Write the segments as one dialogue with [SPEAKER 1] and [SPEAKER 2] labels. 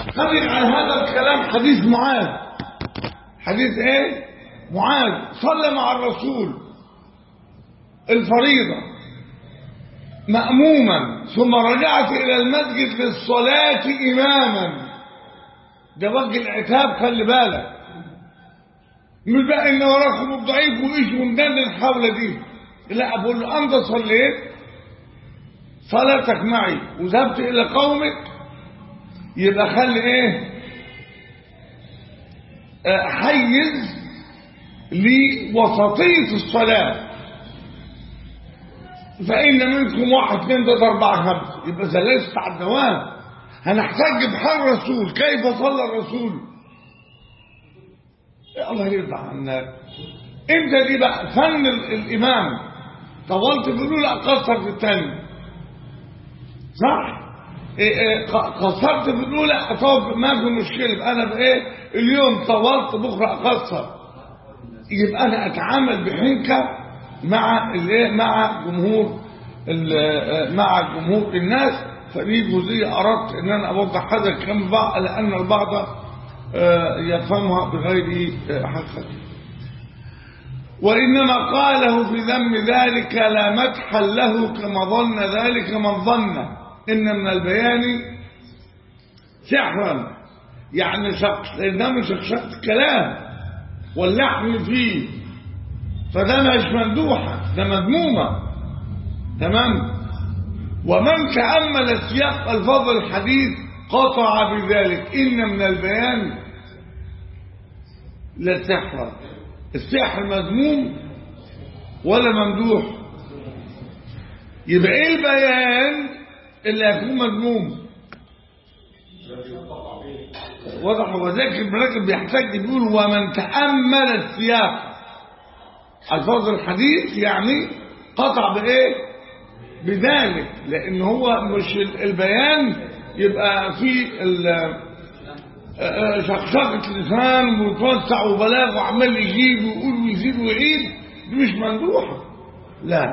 [SPEAKER 1] خرج عن هذا الكلام حديث معاذ حديث ايه معاذ صلى مع الرسول الفريضة مأموما ثم رجعت إلى المسجد للصلاة إماما ده وجه العتاب خلي بالك مش بقى إن وراكم الضعيف وإيش ومدن الحولة دي لا أقول له أنت صليت صلاتك معي وذهبت إلى قومك يبقى خلي إيه آه، حيز لوسطية الصلاة فإن منكم واحد اثنين ثلاثة أربعة خمسة يبقى ثلاثة على الدوام هنحتاج بحال الرسول كيف صلى الرسول يا الله يرضى عنك امتى دي بقى فن ال- الإمام طولت في الأولى أقصر في الثانية صح إيه إيه ق- قصرت في الأولى أطول ما في مشكلة يبقى أنا بإيه اليوم طولت بكرة أقصر يبقى انا اتعامل بحنكه مع الايه مع جمهور ال- مع جمهور الناس فدي جزئيه اردت ان انا اوضح هذا الكلام بعض لان البعض آه، يفهمها بغير آه، حقيقه وانما قاله في ذم ذلك لا مدحا له كما ظن ذلك من ظن ان من البيان سحرا يعني شخص انما شخص كلام واللحم فيه فده مش ممدوحة ده مذمومة تمام ومن تأمل سياق الفاظ الحديث قطع بذلك إن من البيان للسحر السحر مذموم ولا ممدوح يبقى ايه البيان اللي هيكون مذموم وضح وذاك المراكب بيحتاج بيقول ومن تأمل السياق الفاظ الحديث يعني قطع بإيه بذلك لأن هو مش ال- البيان يبقى في ال- آه، آه، شخشقة لسان وتوسع وبلاغ وعمال يجيب ويقول ويزيد ويعيد دي مش ممدوحة لا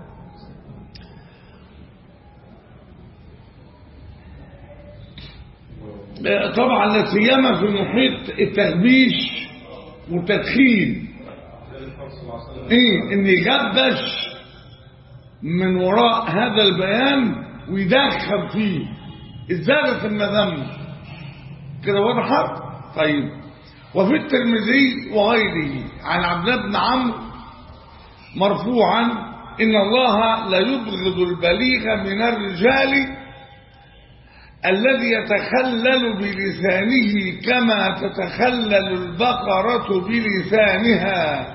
[SPEAKER 1] طبعا لا سيما في محيط التهبيش والتدخين ايه ان يجبش من وراء هذا البيان ويدخل فيه ازالة المذمة كده وضحت طيب وفي الترمذي وغيره عن عبد الله بن عمرو مرفوعا ان الله لا يبغض البليغ من الرجال الذي يتخلل بلسانه كما تتخلل البقرة بلسانها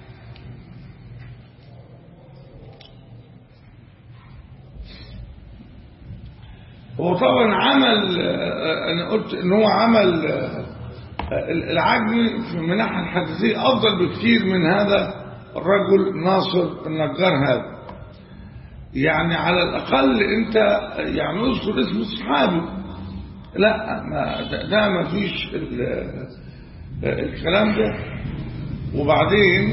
[SPEAKER 1] هو طبعا عمل آه، انا قلت ان هو عمل آه، العجمي في من ناحيه الحديثيه افضل بكثير من هذا الرجل ناصر النجار هذا يعني على الأقل أنت يعني اذكر اسم الصحابي لا ما ده, ده ما فيش ال- الكلام ده وبعدين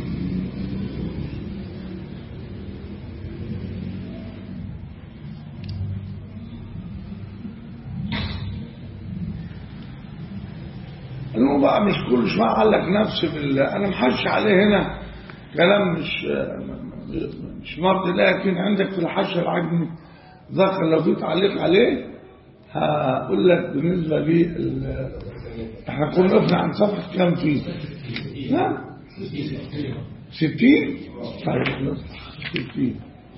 [SPEAKER 1] المهم بقى مش كل شويه اعلق نفسي بال انا محش عليه هنا كلام مش مش مرضي لكن عندك في الحش العجمي ذكر لو في تعليق عليه هقول لك بالنسبه لي ال- احنا كنا وقفنا عن صفحه كام فيه؟ نعم 60 طيب خلاص 60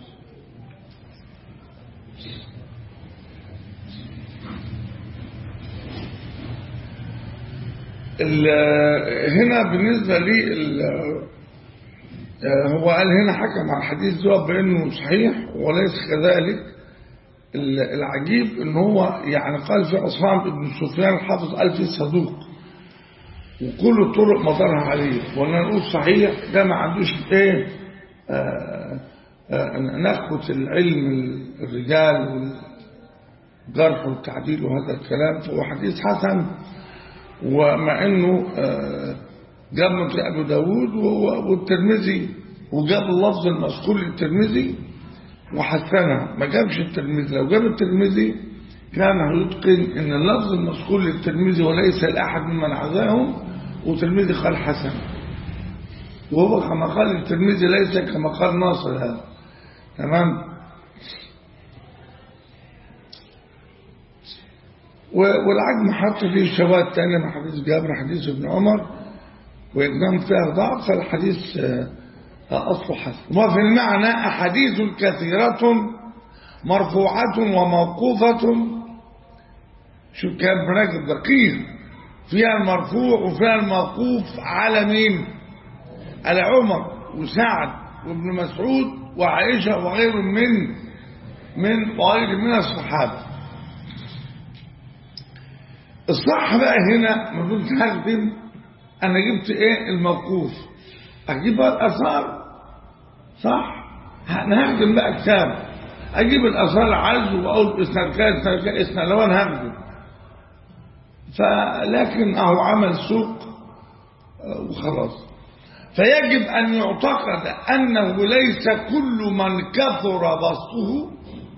[SPEAKER 1] ال- هنا بالنسبة لي ال- هو قال هنا حكم على الحديث ده بأنه صحيح وليس كذلك ال- العجيب ان هو يعني قال في عثمان بن سفيان الحافظ قال في صدوق وكل الطرق مطرها عليه وانا نقول صحيح ده ما عندوش ايه آه، آه، نخوة العلم الرجال والجرح والتعديل وهذا الكلام فهو حديث حسن ومع انه آه، جاب من في ابو داود وهو- والترمذي وجاب اللفظ المذكور للترمذي وحسنها ما جابش الترمذي لو جاب الترمذي كان يتقن ان اللفظ المذكور للترمذي وليس لاحد ممن عزاه وترمذي قال حسن وهو كما قال الترمذي ليس كما قال ناصر هذا تمام والعجم حط فيه شواهد تانية من حديث جابر حديث ابن عمر وإن فيها ضعف فالحديث أصله حسن وفي المعنى أحاديث كثيرة مرفوعة وموقوفة شو كان براكب دقيق فيها المرفوع وفيها الموقوف على مين على عمر وسعد وابن مسعود وعائشة وغير من من وغير من الصحابة الصح بقى هنا المفروض تخدم انا جبت ايه الموقوف اجيب بقى الاثار صح انا هخدم بقى كتاب اجيب الاثار عز واقول اسناد كذا اسناد كذا اسناد لو انا هخدم فلكن اهو عمل سوق وخلاص فيجب ان يعتقد انه ليس كل من كثر بسطه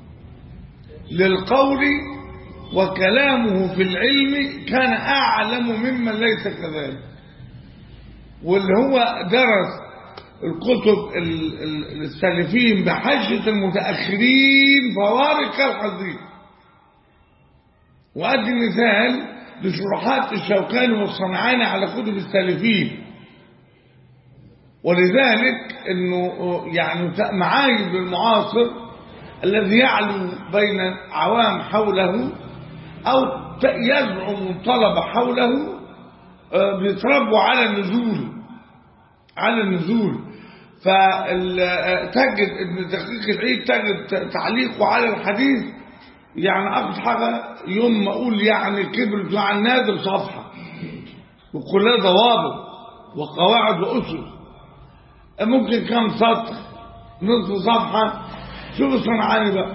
[SPEAKER 1] للقول وكلامه في العلم كان أعلم ممن ليس كذلك واللي هو درس الكتب السالفين بحجة المتأخرين فوارق الحديث وأدي مثال لشروحات الشوكاني والصنعاني على كتب السالفين ولذلك انه يعني معايب المعاصر الذي يعلو بين عوام حوله أو يزعم طلب حوله بيتربوا على النزول على النزول فتجد ابن دقيق العيد تجد تعليقه على الحديث يعني أقصى حاجة يوم ما أقول يعني كبرت مع النادر صفحة وكلها ضوابط وقواعد وأسس ممكن كم سطر نصف صفحة شوف صنعاني بقى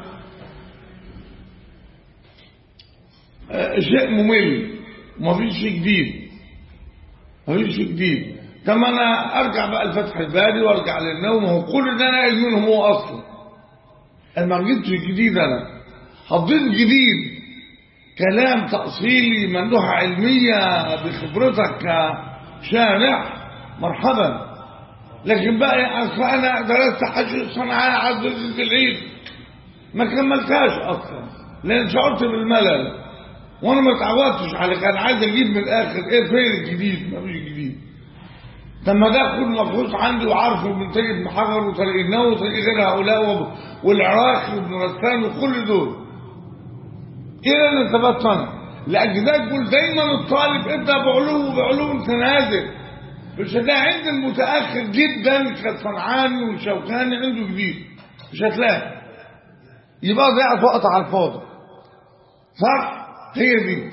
[SPEAKER 1] شيء ممل ومفيش شيء جديد مفيش شيء جديد طب انا ارجع بقى لفتح الباري وارجع للنوم هو كل ده انا منهم هو اصلا انا ما جبتش جديد انا حطيت جديد كلام تأصيلي مندوحة علمية بخبرتك كشارع مرحبا لكن بقى انا درست حاجة صنعاء عزيزة العيد ما كملتهاش اصلا لان شعرت بالملل وانا ما اتعودتش على كان عايز اجيب من الاخر ايه فين الجديد ما فيش جديد طب ما ده كله مفروض عندي وعارفه من طريق ابن حجر وطريق النووي وطريق غير هؤلاء والعراقي وابن رسلان وكل دول الى ان ثبت انا لاجل ده يقول دايما الطالب ابدا بعلو بعلو انت نازل مش هتلاقي عند المتاخر جدا كصنعاني والشوكاني عنده جديد مش هتلاقي يبقى ضيعت وقت على الفاضي صح هي دي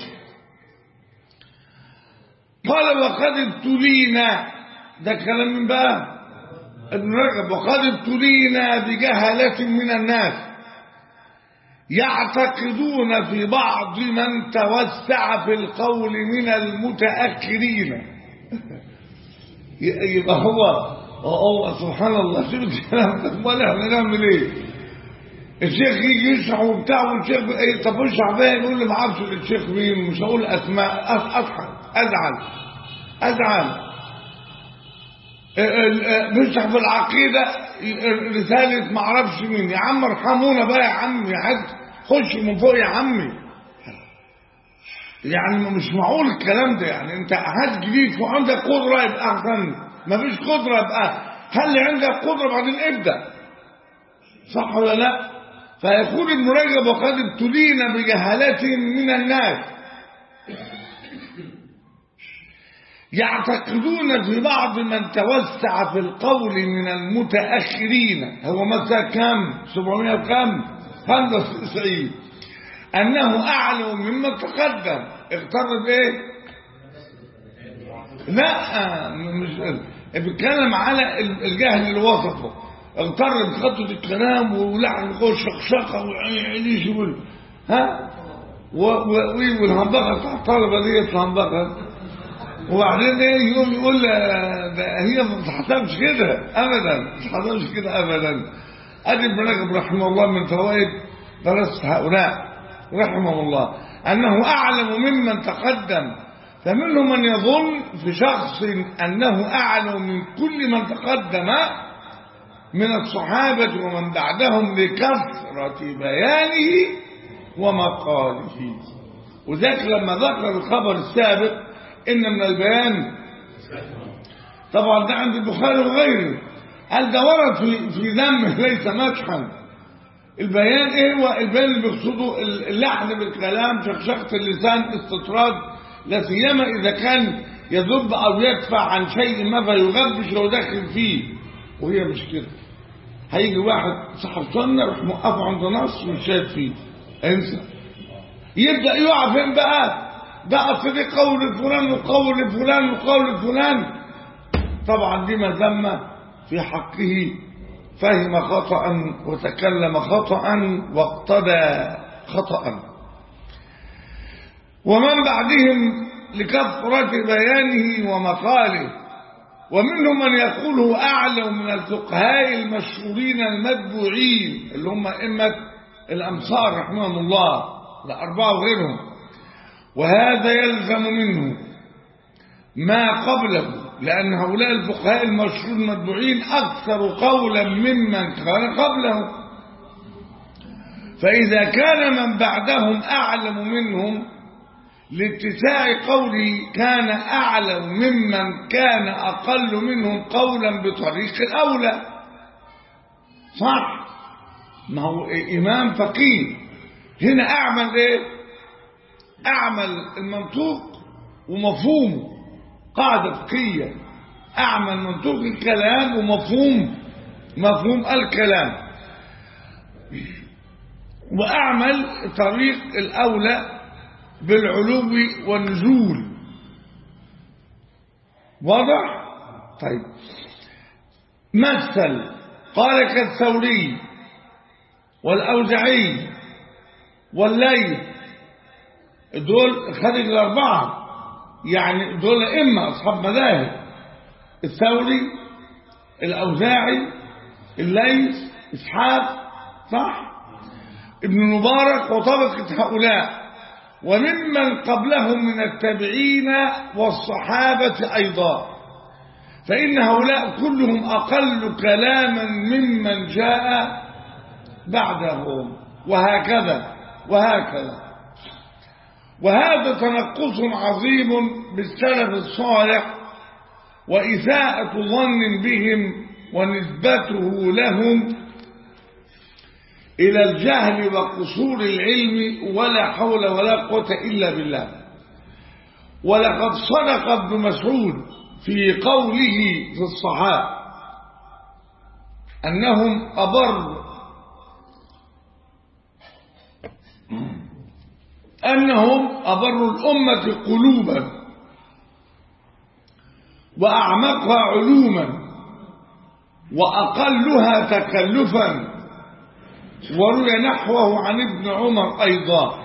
[SPEAKER 1] قال وقد ابتلينا ده كلام من بقى ابن رجب وقد ابتلينا بجهلة من الناس يعتقدون في بعض من توسع في القول من المتأخرين يبقى هو هو سبحان الله شوف الكلام ده امال احنا نعمل ايه؟ الشيخ يجي يشرح وبتاع والشيخ ايه طب اشرح بقى يقول لي ما اعرفش الشيخ مين مش هقول اسماء اضحك ازعل ازعل بيشرح في العقيده رساله ما اعرفش مين يا عم ارحمونا بقى يا عم يا حد خش من فوق يا عمي يعني مش معقول الكلام ده يعني انت هات جديد وعندك قدره يبقى احسن مفيش قدره يبقى خلي عندك قدره بعدين ابدا صح ولا لا فيقول ابن رجب وقد ابتلينا بجهالة من الناس يعتقدون في بعض من توسع في القول من المتأخرين هو مثلا كم 700 كم 95 أنه أعلم مما تقدم اغتر بإيه لا مش بيتكلم على الجهل اللي وصفه اغتر بخطة الكلام ولحن يقول شقشقة وعيش يقول ها والهمبقة بتاع الطلبة دي الهمبقة وبعدين ايه يقول يقول ده هي ما بتحسبش كده ابدا ما بتحسبش كده ابدا ادي ابن رجب رحمه الله من فوائد درس هؤلاء رحمه الله أنه أعلم ممن تقدم فمنهم من يظن في شخص أنه أعلم من كل من تقدم من الصحابة ومن بعدهم لكثرة بيانه ومقاله وذلك لما ذكر الخبر السابق إن من البيان طبعا ده عند البخاري وغيره قال ده ورد في في ذمه ليس مدحا البيان ايه هو البيان اللي بيقصده اللحن بالكلام شخشخة اللسان استطراد لا سيما اذا كان يذب او يدفع عن شيء ما فيغبش لو داخل فيه وهي مش كده هيجي واحد صاحب سنه يروح موقفه عند نص مش شايف فيه انسى يبدا يقع فين بقى ده اصل دي قول فلان وقول فلان وقول فلان طبعا دي مذمه في حقه فهم خطأ وتكلم خطأ واقتدى خطأ ومن بعدهم لكثرة بيانه ومقاله ومنهم من يقول هو أعلم من الفقهاء المشهورين المتبوعين اللي هم أئمة الأمصار رحمهم الله الأربعة وغيرهم وهذا يلزم منه ما قبله لأن هؤلاء الفقهاء المشهور المتبوعين أكثر قولا ممن كان قبله فإذا كان من بعدهم أعلم منهم لاتساع قوله كان أعلم ممن كان أقل منهم قولا بطريق الأولى صح ما هو إمام فقيه هنا أعمل إيه أعمل المنطوق ومفهومه قاعدة فقهية أعمل منطوق الكلام ومفهوم مفهوم الكلام وأعمل طريق الأولى بالعلو والنزول واضح طيب مثل قال كالثوري والأوزعي والليل دول خرج الأربعة يعني دول إما أصحاب مذاهب الثوري الأوزاعي الليث إسحاق صح ابن مبارك وطبقة هؤلاء وممن قبلهم من التابعين والصحابة أيضا فإن هؤلاء كلهم أقل كلاما ممن جاء بعدهم وهكذا وهكذا وهذا تنقص عظيم بالسلف الصالح وإساءة ظن بهم ونسبته لهم إلى الجهل وقصور العلم ولا حول ولا قوة إلا بالله ولقد صدق ابن مسعود في قوله في الصحابة أنهم أبر أنهم أبر الأمة قلوبا وأعمقها علوما وأقلها تكلفا وروي نحوه عن ابن عمر أيضا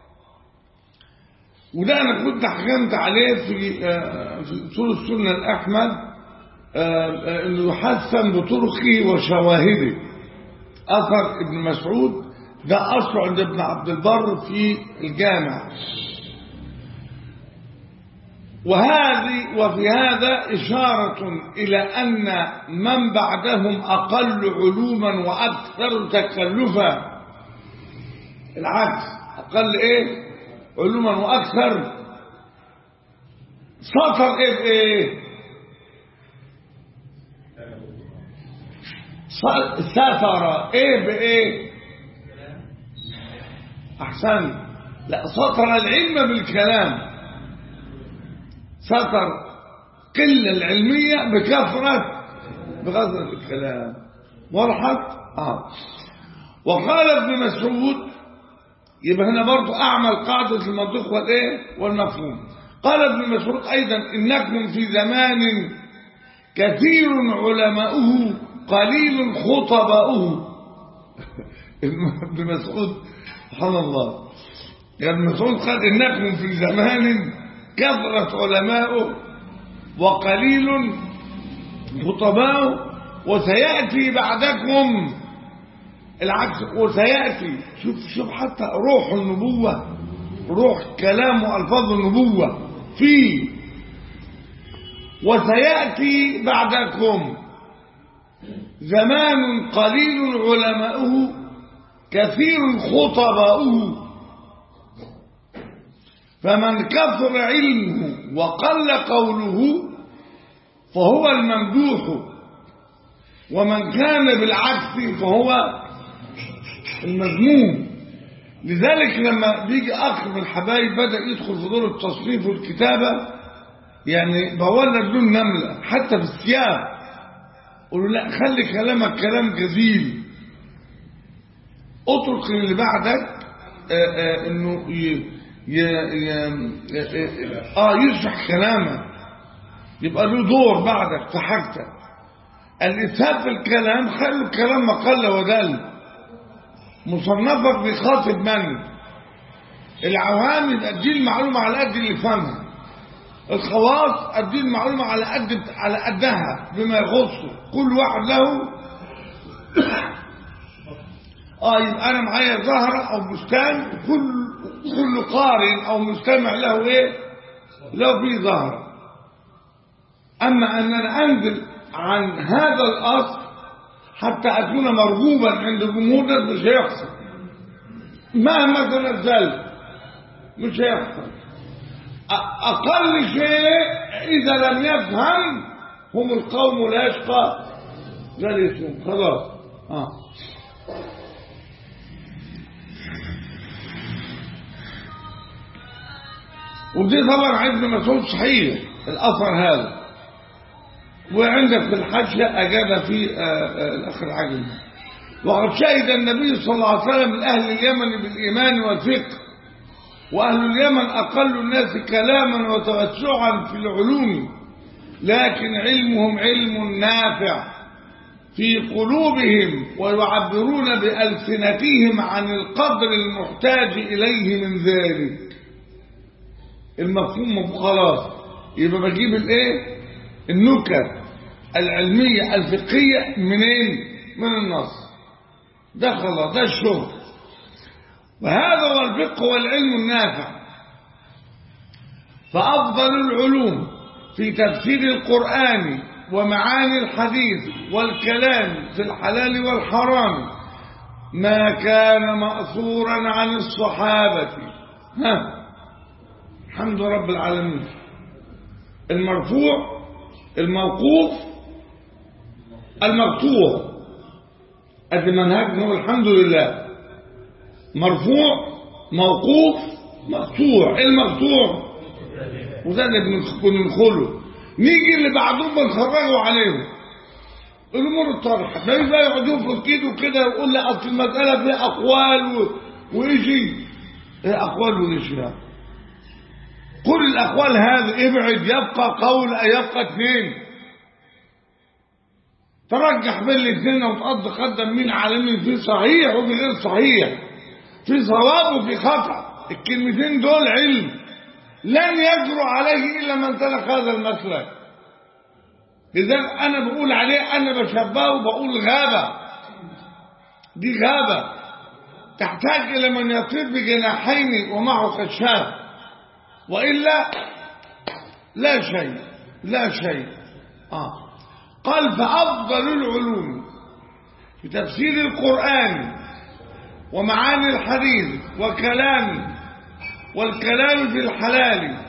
[SPEAKER 1] وده أنا كنت حكمت عليه في في أصول السنة الأحمد أنه يحسن بطرقه وشواهده أثر ابن مسعود ده أصله عند ابن عبد البر في الجامع وهذه وفي هذا إشارة إلى أن من بعدهم أقل علوما وأكثر تكلفا العكس أقل إيه علوما وأكثر سطر إيه بإيه سطر إيه بإيه أحسن لا سطر العلم بالكلام سطر قلة العلمية بكثرة بكثرة الكلام وضحت آه. وقال ابن مسعود يبقى هنا برضو أعمل قاعدة المنطق والإيه والمفهوم قال ابن مسعود أيضا إنكم في زمان كثير علماؤه قليل خطباؤه ابن مسعود سبحان الله يا ابن مسعود قال إنكم في زمان كثرة علماؤه وقليل خطباؤه وسيأتي بعدكم العكس وسيأتي شوف شوف حتى روح النبوة روح كلام وألفاظ النبوة فيه وسيأتي بعدكم زمان قليل علماؤه كثير خطباؤه فمن كثر علمه وقل قوله فهو الممدوح ومن كان بالعكس فهو المذموم لذلك لما بيجي اخ من الحبايب بدا يدخل في دور التصنيف والكتابه يعني بولد له نمله حتى في السياق قول له لا خلي كلامك كلام جزيل اترك اللي بعدك آآ آآ انه ي... ي... ي... اه يشرح كلامك يبقى له دور بعدك في حاجتك الإسهاب في الكلام خلوا الكلام ما قل ودل مصنفك بيخاطب من العوام يبقى اديه المعلومة على قد اللي فهمها الخواص اديه المعلومة على قد على قدها بما يخصه كل واحد له اه يبقى انا معايا زهرة او بستان كل كل قارئ او مستمع له ايه له فيه زهرة اما ان انا انزل عن هذا الاصل حتى اكون مرغوبا عند الجمهور ده مش هيحصل مهما تنزلت مش هيحصل اقل شيء اذا لم يفهم هم القوم لا يشقى جلسهم خلاص اه ودي طبعا عند مسعود صحيح الاثر هذا وعندك في الحاشية أجاب في الأخ العجل وقد شهد النبي صلى الله عليه وسلم من أهل اليمن بالإيمان والفقه وأهل اليمن أقل الناس كلاما وتوسعا في العلوم لكن علمهم علم نافع في قلوبهم ويعبرون بألسنتهم عن القدر المحتاج إليه من ذلك المفهوم خلاص يبقى بجيب الايه النكت العلمية الفقهية منين من النص ده خلاص ده الشغل وهذا هو الفقه والعلم النافع فأفضل العلوم في تفسير القرآن ومعاني الحديث والكلام في الحلال والحرام ما كان مأثورا عن الصحابة ها الحمد رب العالمين المرفوع الموقوف المقطوع قد منهجنا والحمد لله مرفوع موقوف مقطوع المقطوع وده اللي بندخله نيجي اللي بعدهم بنخرجوا عليهم الامور الطرحه ما يبقى يقعدوا في كده وكده ويقول لي اصل المساله فيها اقوال و... وايجي ايه اقوال وايجي يعني كل الأقوال هذه ابعد يبقى قول يبقى اثنين ترجح بين الاثنين وتقضي قدم مين على مين في صحيح وفي غير صحيح في صواب وفي خطأ الكلمتين دول علم لن يجرؤ عليه إلا من سلك هذا المسلك لذلك أنا بقول عليه أنا بشبهه وبقول غابة دي غابة تحتاج إلى من يطير بجناحين ومعه خشاب وإلا لا شيء لا شيء آه. قال فأفضل العلوم في تفسير القرآن ومعاني الحديث وكلام والكلام في الحلال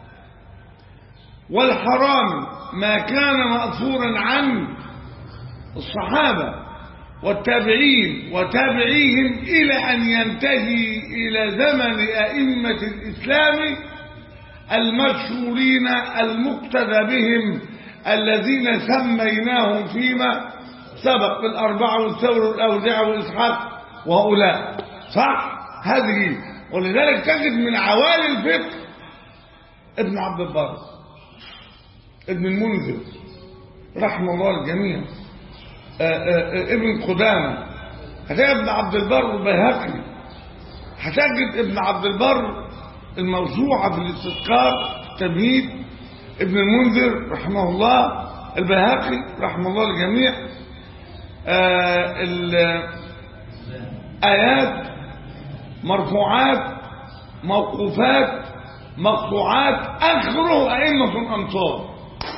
[SPEAKER 1] والحرام ما كان مأثورا عن الصحابة والتابعين وتابعيهم إلى أن ينتهي إلى زمن أئمة الإسلام المشهورين المقتدى بهم الذين سميناهم فيما سبق الأربعة والثور والأوزاع والإسحاق وهؤلاء صح هذه ولذلك تجد من عوالي الفقه ابن عبد البر ابن المنذر رحمه الله الجميع ابن قدامة هتجد ابن عبد البر البيهقي هتجد ابن عبد البر الموسوعة في الاستذكار تمهيد ابن المنذر رحمه الله البيهقي رحمه الله الجميع آيات مرفوعات موقوفات مقطوعات آخره أئمة الأمصار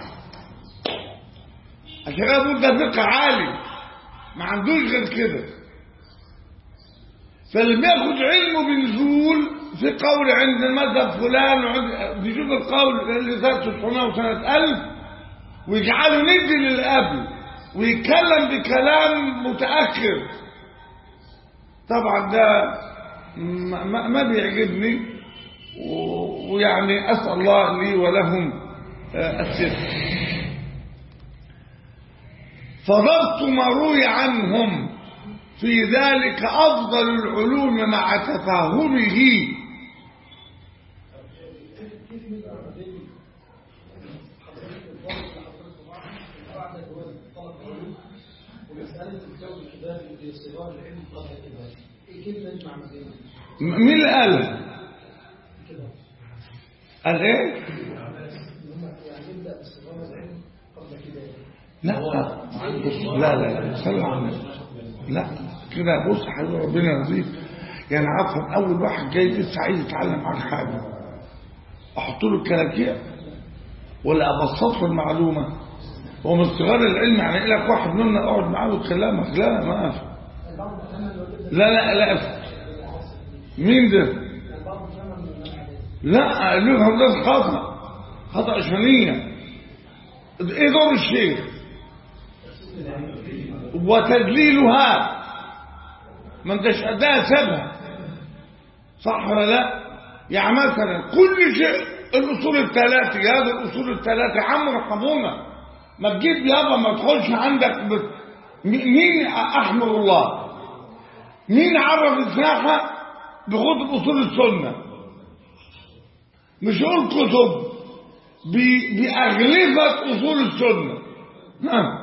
[SPEAKER 1] عشان كده بقول ده فقه عالي ما عندوش غير كده فاللي بياخد علمه بنزول في قول عند المذهب فلان وعند بيشوف القول اللي صار 900 وسنة 1000 ويجعله ندي للي قبل ويتكلم بكلام متأخر طبعا ده ما, ما- ما بيعجبني و- ويعني أسأل الله لي ولهم آه، السر فضبط ما روي عنهم في ذلك أفضل العلوم مع تفاهمه
[SPEAKER 2] ومسألة الزوج الكبار في صغار العلم قبل الكبار إيه كيف نجمع ما بينهم
[SPEAKER 1] م- مين اللي قال
[SPEAKER 2] كده
[SPEAKER 1] قال ايه
[SPEAKER 2] إن هم يعني نبدأ بصغار العلم قبل الكبار
[SPEAKER 1] لا بص لا لا لا صلى على النبي لا كده بص حبيبي ربنا يرضيك يعني عفوا اول واحد جاي لسه عايز يتعلم معاك حاجه احط له الكلاكيع ولا ابسط له المعلومه هو من صغار العلم يعني لك واحد منا اقعد معاه وتكلمك لا ما أفهم.
[SPEAKER 2] البعض فهم لو تبدأ
[SPEAKER 1] لا لا لا أفهم. مين ده
[SPEAKER 2] البعض فهم من المنهج
[SPEAKER 1] لا لهم ده خطأ خطأ شنيع ايه دور الشيخ وتدليلها ما انتش قدها سابها صح ولا لا يعني مثلا كل شيء الاصول الثلاثه يا هذا الاصول الثلاثه يا عم رحمونا ما تجيب يابا ما تدخلش عندك بت... م- مين احمد الله مين عرف الساحه بخطب اصول السنه مش يقول كتب ب- بأغلفة أصول السنة ها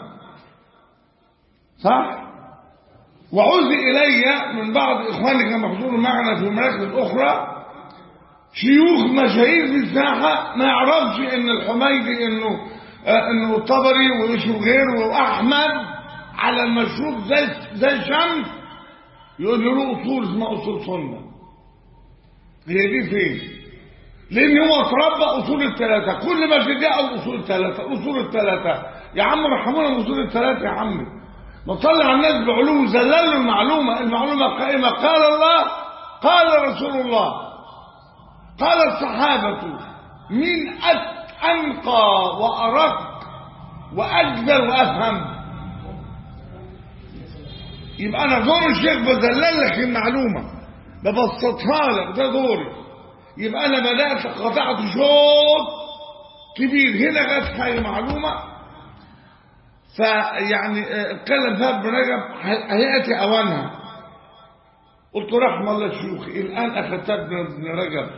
[SPEAKER 1] صح وعوز إلي من بعض إخواني كما حضور معنا في مراكز أخرى شيوخ مشاهير في الساحة ما يعرفش إن الحميدي إنه آه إنه الطبري ويشوف غيره وأحمد على المشروب زي زي الشمس يقول له أصول اسمها أصول سنة هي دي فين؟ لان هو اتربى اصول الثلاثه كل ما تدعوا الاصول الثلاثه اصول الثلاثه يا عم رحمونا من اصول الثلاثه يا عم ما تصلي على الناس بعلوم زللوا المعلومه المعلومه قائمه قال الله قال رسول الله قال الصحابه مين أت- انقى وارق واجدر وافهم يبقى انا دور الشيخ بذلل لك المعلومه ببسطها لك ده دوري يبقى انا بدات قطعت شوط كبير هنا جت حاجه معلومه فيعني آه، اتكلم فيها ابن رجب ه- هياتي اوانها قلت رحم الله شيوخي الان اخذتها ابن ابن رجب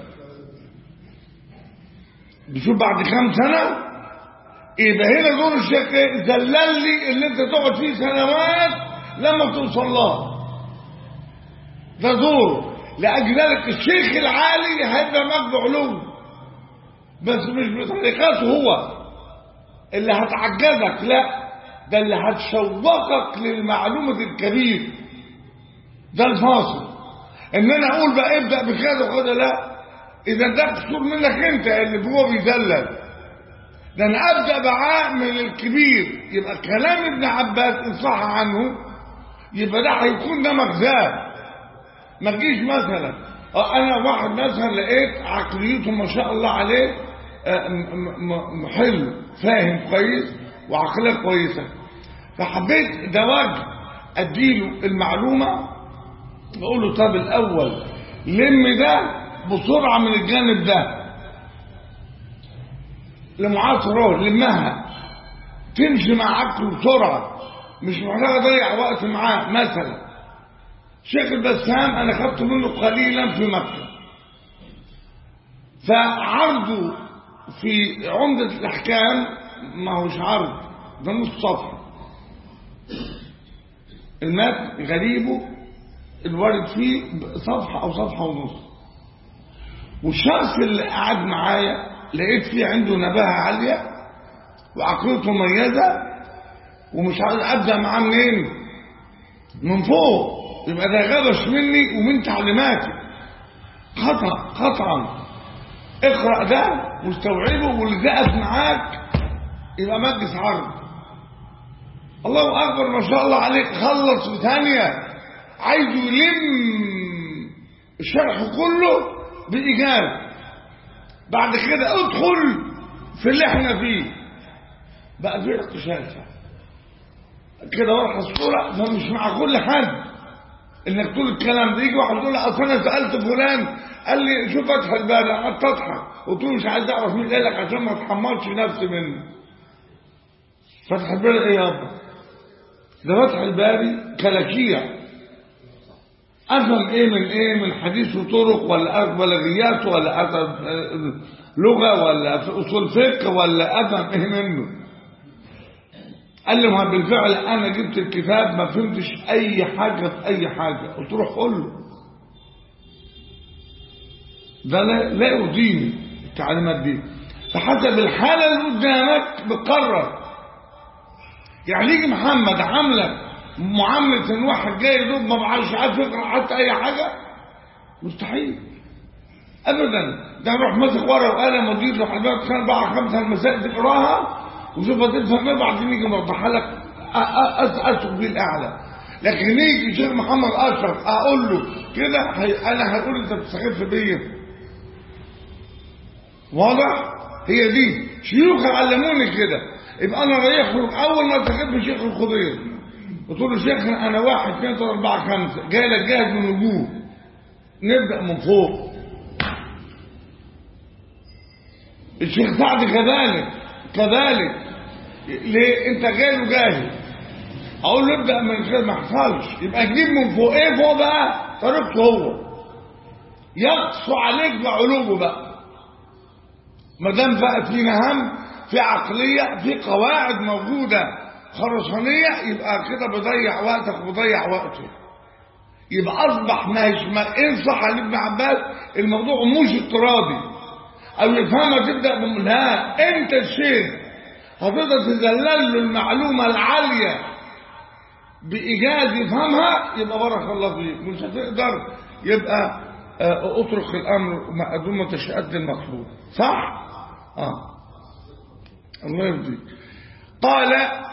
[SPEAKER 1] بشوف بعد كام سنه يبقى هنا دور الشيخ إيه؟ ذلل لي اللي انت تقعد فيه سنوات لما توصل لها ده دور لأجل ذلك الشيخ العالي هيبقى معك بعلوم بس مش بطريقته هو اللي هتعجزك لا ده اللي هتشوقك للمعلومة الكبير ده الفاصل ان انا اقول بقى ابدأ بكذا وكذا لا اذا ده قصور منك انت اللي هو بيدلل ده انا ابدأ معاه من الكبير يبقى كلام ابن عباس ان صح عنه يبقى ده هيكون ده مغزاه ما تجيش مثلا آه، انا واحد مثلا لقيت عقليته ما شاء الله عليه آه، م- م- م- حلو فاهم كويس وعقليه كويسه فحبيت ده وجه اديله المعلومه اقول له طب الاول لم ده بسرعه من الجانب ده لمعاصره لمها تمشي مع عقله بسرعه مش محتاج اضيع وقت معاه مثلا شيخ البسام انا خدت منه قليلا في مكة فعرضه في عمدة الاحكام ما هوش عرض ده نص صفحة المات غريبه الوارد فيه صفحة او صفحة ونص والشخص اللي قعد معايا لقيت فيه عنده نباهة عالية وعقليته مميزة ومش عايز ابدا معاه منين من فوق يبقى ده غبش مني ومن تعليماتي خطأ قطعا اقرأ ده واستوعبه واللي زقف معاك يبقى مجلس عرض الله أكبر ما شاء الله عليك خلص في ثانية عايز يلم الشرح كله بإيجاز بعد كده ادخل في اللي احنا فيه بقى في اقتشافة كده ورقة الصورة ده مش مع كل حد انك تقول الكلام ده يجي واحد يقول لي اصل انا سالت فلان قال لي شوف فتح الباب قعدت اضحك قلت له مش عايز اعرف مين قال لك عشان ما اتحملش نفسي منه فتح الباب ايه يابا ده فتح الباري كلاكيع افهم ايه من ايه من حديث وطرق ولا بلاغيات ولا افهم لغه ولا اصول فقه ولا افهم ايه منه قال لي ما بالفعل انا جبت الكتاب ما فهمتش اي حاجه في اي حاجه قلت له قول له ده لا لا يرضيني التعليمات دي فحسب الحاله اللي قدامك بتقرر يعني يجي محمد عاملك معامله ان واحد جاي يدوب ما بعرفش عارف يقرا حتى اي حاجه مستحيل ابدا ده يروح ماسك ورقه وقلم ودير له حلبات خمسه اربعه خمسه المسائل تقراها وشوف هتفهم ايه بعدين يجي موضحها لك اسق بيه الاعلى لكن يجي شيخ محمد اشرف اقول له كده هي انا هقول انت بتستخف بيا واضح هي دي شيوخ علموني كده يبقى انا رايح له اول ما التقيت بشيخ الخضير قلت له شيخ انا واحد اثنين ثلاثه اربعه خمسه جاي لك جاهز من وجوه نبدا من فوق الشيخ سعد كذلك كذلك ليه انت جاي له جاهز اقول له ابدا من غير ما يحصلش يبقى تجيب من فوق ايه فوق بقى طريقته هو يقص عليك بعلومه بقى ما دام بقى في مهام في عقليه في قواعد موجوده خرسانيه يبقى كده بضيع وقتك وبضيع وقته يبقى اصبح ما ما ان صح عن ابن عباس الموضوع مش اضطرابي او يفهمها تبدا بم... لا انت الشيخ هتقدر تذلل له المعلومه العاليه بايجاز يفهمها يبقى بارك الله فيك مش هتقدر يبقى آه اترك الامر دون ما تشأت المطلوب صح اه الله يرضيك قال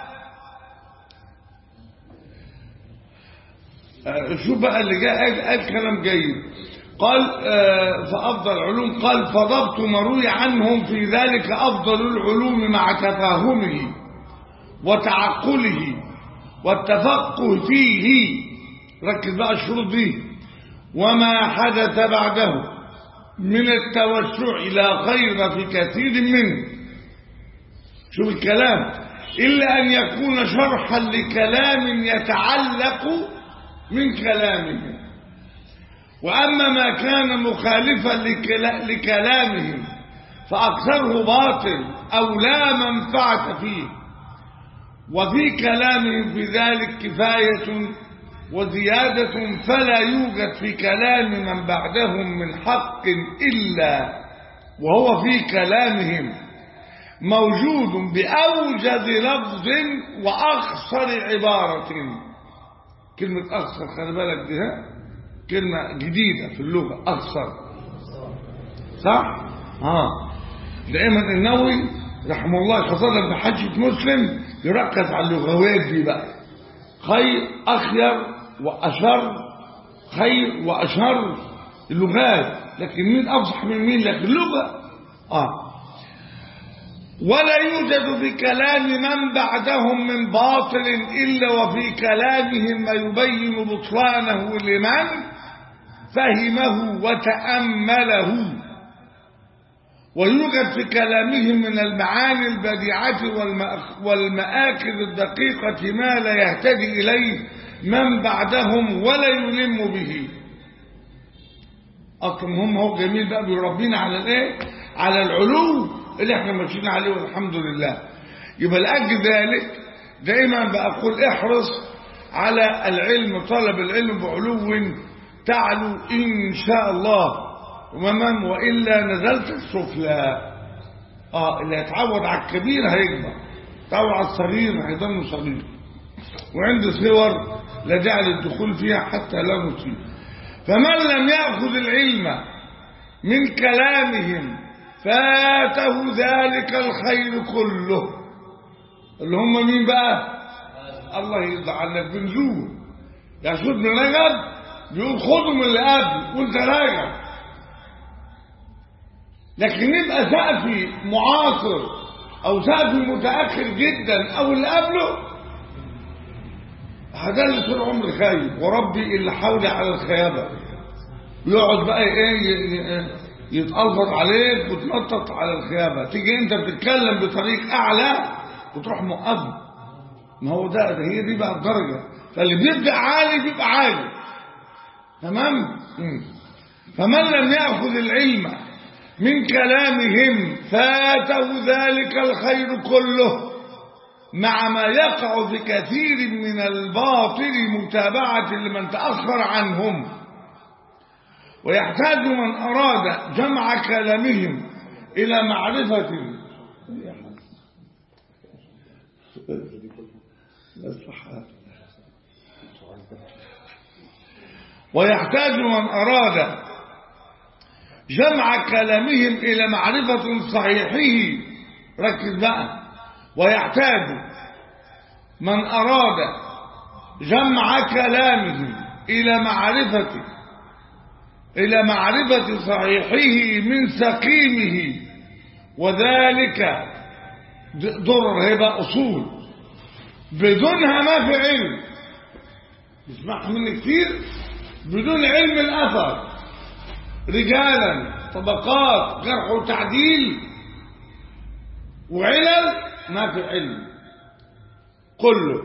[SPEAKER 1] آه شوف بقى اللي جاء قال, قال كلام جيد قال آه فأفضل العلوم قال فضبط مروي عنهم في ذلك أفضل العلوم مع تفاهمه وتعقله والتفقه فيه ركز بقى الشروط دي وما حدث بعده من التوسع إلى خير في كثير منه شوف الكلام إلا أن يكون شرحا لكلام يتعلق من كلامهم وأما ما كان مخالفا لكلامهم فأكثره باطل أو لا منفعة فيه وفي كلامهم في ذلك كفاية وزيادة فلا يوجد في كلام من بعدهم من حق إلا وهو في كلامهم موجود بأوجد لفظ وأخصر عبارة كلمة أخصر خلي بالك دي ها كلمة جديدة في اللغة أخصر صح؟ اه دائما النووي رحمه الله خاصة في حجة مسلم يركز على اللغويات دي بقى خير أخير وأشر خير وأشر اللغات لكن مين أفصح من مين لكن اللغة آه ولا يوجد في كلام من بعدهم من باطل إلا وفي كلامهم ما يبين بطلانه لمن فهمه وتأمله ويوجد في كلامهم من المعاني البديعة والمآكد الدقيقة ما لا يهتدي إليه من بعدهم ولا يلم به أصلا هم هو جميل بقى بيربينا على الايه على العلو اللي احنا ماشيين عليه والحمد لله يبقى لأجل ذلك دائما بقول احرص على العلم طلب العلم بعلو تعلو إن شاء الله ومن وإلا نزلت السفلى اه اللي هيتعود على الكبير هيكبر تعود على الصغير هيضل صغير وعندي صور لا داعي للدخول فيها حتى لا نطيل فمن لم يأخذ العلم من كلامهم فاته ذلك الخير كله اللي هم مين بقى الله يرضى عنك بن زور يا سود بن رجب بيقول خدوا من اللي قبل وانت راجع لكن يبقى سقفي معاصر او سقفي متاخر جدا او اللي قبله هذا اللي طول عمري خايب وربي اللي حولي على الخيابه يقعد بقى ايه يتألفظ عليك وتنطط على الخيابه تيجي انت بتتكلم بطريق اعلى وتروح موقفه ما هو ده, ده هي دي بقى الدرجه فاللي بيبدا عالي بيبقى عالي تمام مم. فمن لم ياخذ العلم من كلامهم فاته ذلك الخير كله مع ما يقع في كثير من الباطل متابعة لمن تأخر عنهم ويحتاج من أراد جمع كلامهم إلى معرفة ويحتاج من أراد جمع كلامهم إلى معرفة صحيحه ركز بقى ويحتاج من أراد جمع كلامهم إلى معرفة إلى معرفة صحيحه من سقيمه وذلك ضرر هيبقى أصول بدونها ما في علم اسمعها مني كتير بدون علم الأثر رجالا طبقات جرح وتعديل وعلل ما في علم كله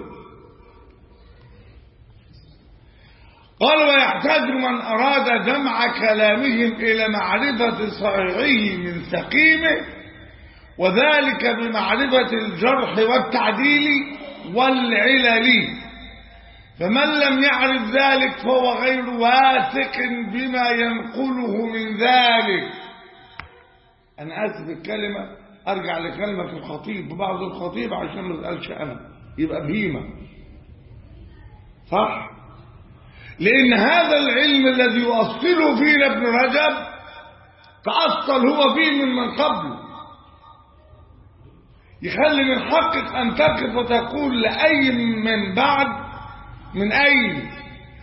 [SPEAKER 1] قال ويحتاج من أراد جمع كلامهم إلى معرفة صحيحه من سقيمه وذلك بمعرفة الجرح والتعديل والعلل فمن لم يعرف ذلك فهو غير واثق بما ينقله من ذلك أنا آسف الكلمة أرجع لكلمة الخطيب ببعض الخطيب عشان ما أسألش أنا يبقى بهيمة صح لأن هذا العلم الذي يؤصله فينا ابن رجب تأصل هو فيه من من قبله يخلي من حقك أن تقف وتقول لأي من بعد من أين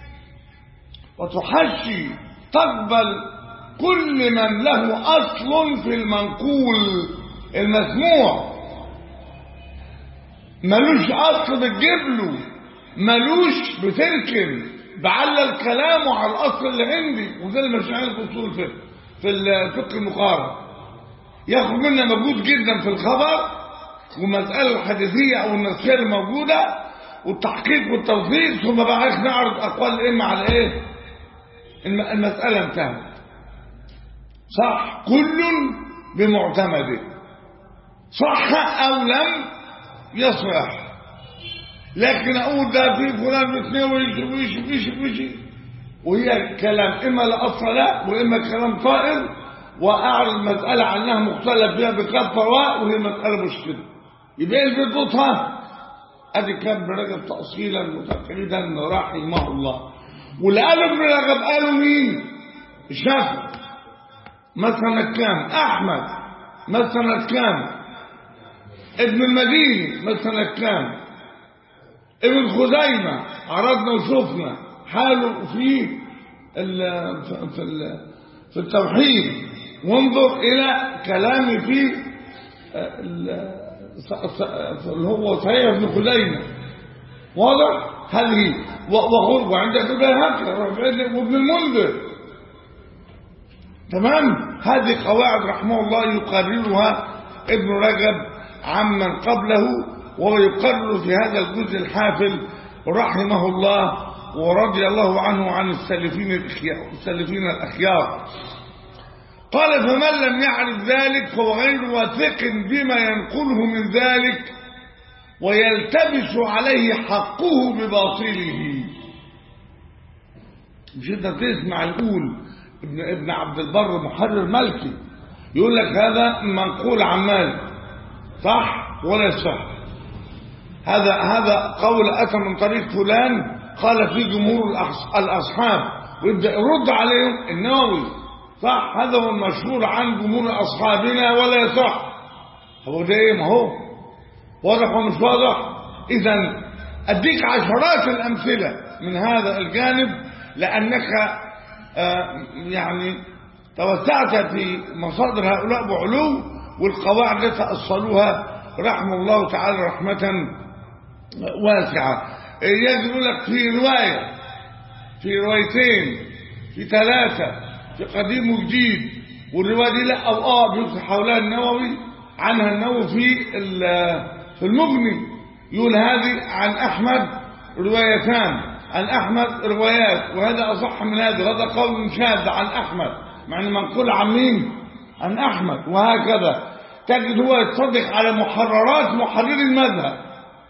[SPEAKER 1] وتحشي تقبل كل من له أصل في المنقول المسموع ملوش أصل بتجيب له ملوش بتركن بعلل كلامه على الأصل اللي عندي وده اللي مش عارف أصول في في الفقه المقارن ياخد منا مجهود جدا في الخبر والمسألة الحديثية أو النفسية الموجودة والتحقيق والتوثيق ثم بقى نعرض أقوال الأئمة على إيه؟ المسألة انتهت صح كل بمعتمده صح أو لم يصح لكن أقول ده في فلان مثني ويجي ويجي ويجي ويجي وهي كلام إما لا أصل له وإما كلام طائر وأعرض المسألة عنها مختلف فيها بكفة وهي مسألة مش كده يبقى اللي بيضبطها ادي كان ابن رجب تأصيلا متأكدا رحمه الله واللي قالوا ابن رجب قالوا مين الشافعي مثلا كام احمد مثلا كام ابن المديني مثلا كام ابن خزيمة عرضنا وشفنا حاله في ال في ال في التوحيد وانظر الى كلامي في اللي هو صحيح ابن خزيمة واضح هذه وغرب وعندك البيهقي وابن المنذر تمام هذه قواعد رحمه الله يقررها ابن رجب عمن قبله ويقرر في هذا الجزء الحافل رحمه الله ورضي الله عنه عن السلفين الأخيار, السلفين الأخيار قال فمن لم يعرف ذلك فهو غير واثق بما ينقله من ذلك ويلتبس عليه حقه بباطله مش انت تسمع يقول ابن, ابن عبد البر محرر ملكي يقول لك هذا منقول عن مالك صح ولا صح هذا هذا قول اتى من طريق فلان قال في جمهور الأص- الأصحاب ويبدأ يرد عليهم النووي صح هذا هو المشهور عن جمهور أصحابنا ولا يصح هو ده ايه ما هو واضح ومش واضح اذا اديك عشرات الامثله من هذا الجانب لانك آه، يعني توسعت في مصادر هؤلاء بعلو والقواعد التي اصلوها رحمه الله تعالى رحمه واسعه يجب لك في روايه في روايتين في ثلاثه في قديم وجديد والروايه دي لا او اه بيفتح حولها النووي عنها النووي في ال- في المغني يقول هذه عن احمد روايتان عن احمد روايات وهذا اصح من هذا وهذا قول شاذ عن احمد مع ان منقول عن مين عن احمد وهكذا تجد هو يتصدق على محررات محرر المذهب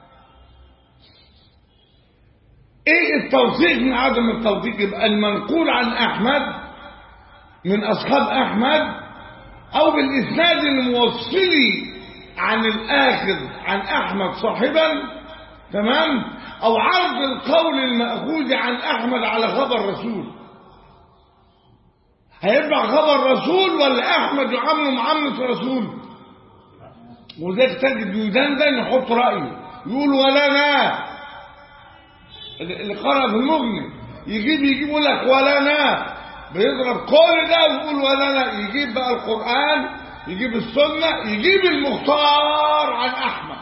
[SPEAKER 1] ايه التوثيق من عدم التوثيق يبقى المنقول عن احمد من اصحاب احمد او بالاسناد الموصلي عن الاخذ عن احمد صاحبا تمام او عرض القول الماخوذ عن احمد على خبر رسول هيبقى خبر رسول ولا احمد يعامله معامله رسول وذلك تجد يدندن يحط رايه يقول ولا لا اللي قرأ في المغني يجيب يجيب يقول لك ولا نا بيضرب كل ده ويقول ولا لا يجيب بقى القرآن يجيب السنة يجيب المختار عن أحمد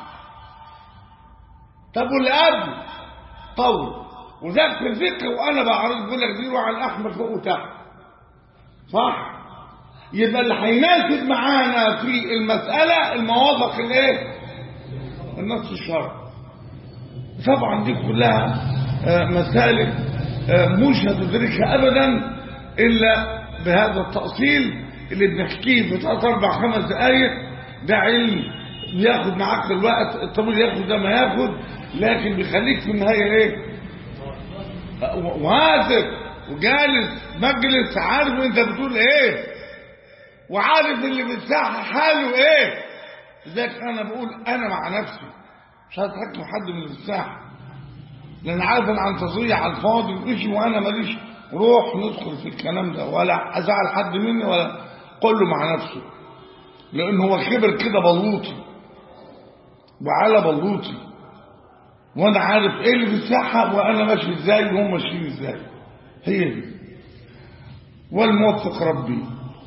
[SPEAKER 1] طب واللي قبل طول وذاك في الفقه وأنا بعرض بقول لك دي عن أحمد فوق وتحت صح يبقى اللي هيناسب معانا في المسألة الموافق الايه النص الشرعي طبعا دي كلها آه، مسالك آه، مش هتدركها ابدا الا بهذا التأصيل اللي بنحكيه في ثلاث اربع خمس دقائق ده علم بياخد معاك الوقت الطويل ياخد ده ما ياخد لكن بيخليك في النهايه ايه آه، واثق وجالس مجلس عارف انت بتقول ايه وعارف اللي في الساحه حاله ايه لذلك انا بقول انا مع نفسي مش هتحكم حد من الساحه لان عارف ان عن تصريح على الفاضي وإشي وانا ماليش روح ندخل في الكلام ده ولا ازعل حد مني ولا كله مع نفسه لان هو كبر كده بلوطي وعلى بلوطي وانا عارف ايه اللي في الساحه وانا ماشي ازاي وهم ماشيين ازاي هي دي والموفق ربي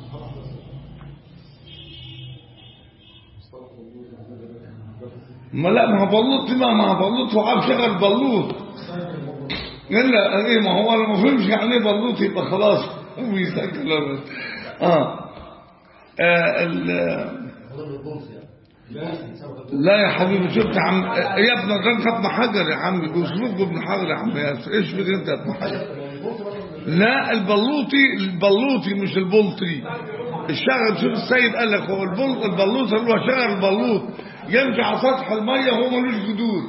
[SPEAKER 1] ما لا ما هو بلوط ما ما هو بلوط وعارف شغل بلوط الا ايه ما هو انا ما فهمش يعني ايه بلوط يبقى خلاص هو يسجل ولا- اه, آه ال- لا يا حبيبي شفت عم يا ابن الرجل ابن حجر يا عم بيسلوك ابن حجر يا عم ياسر ايش بك انت يا ابن حجر لا البلوطي البلوطي مش البلطي الشغل شوف السيد قال لك هو البلط البلوط اللي هو شغل البلوط يمشي على سطح الميه وهو ملوش جذور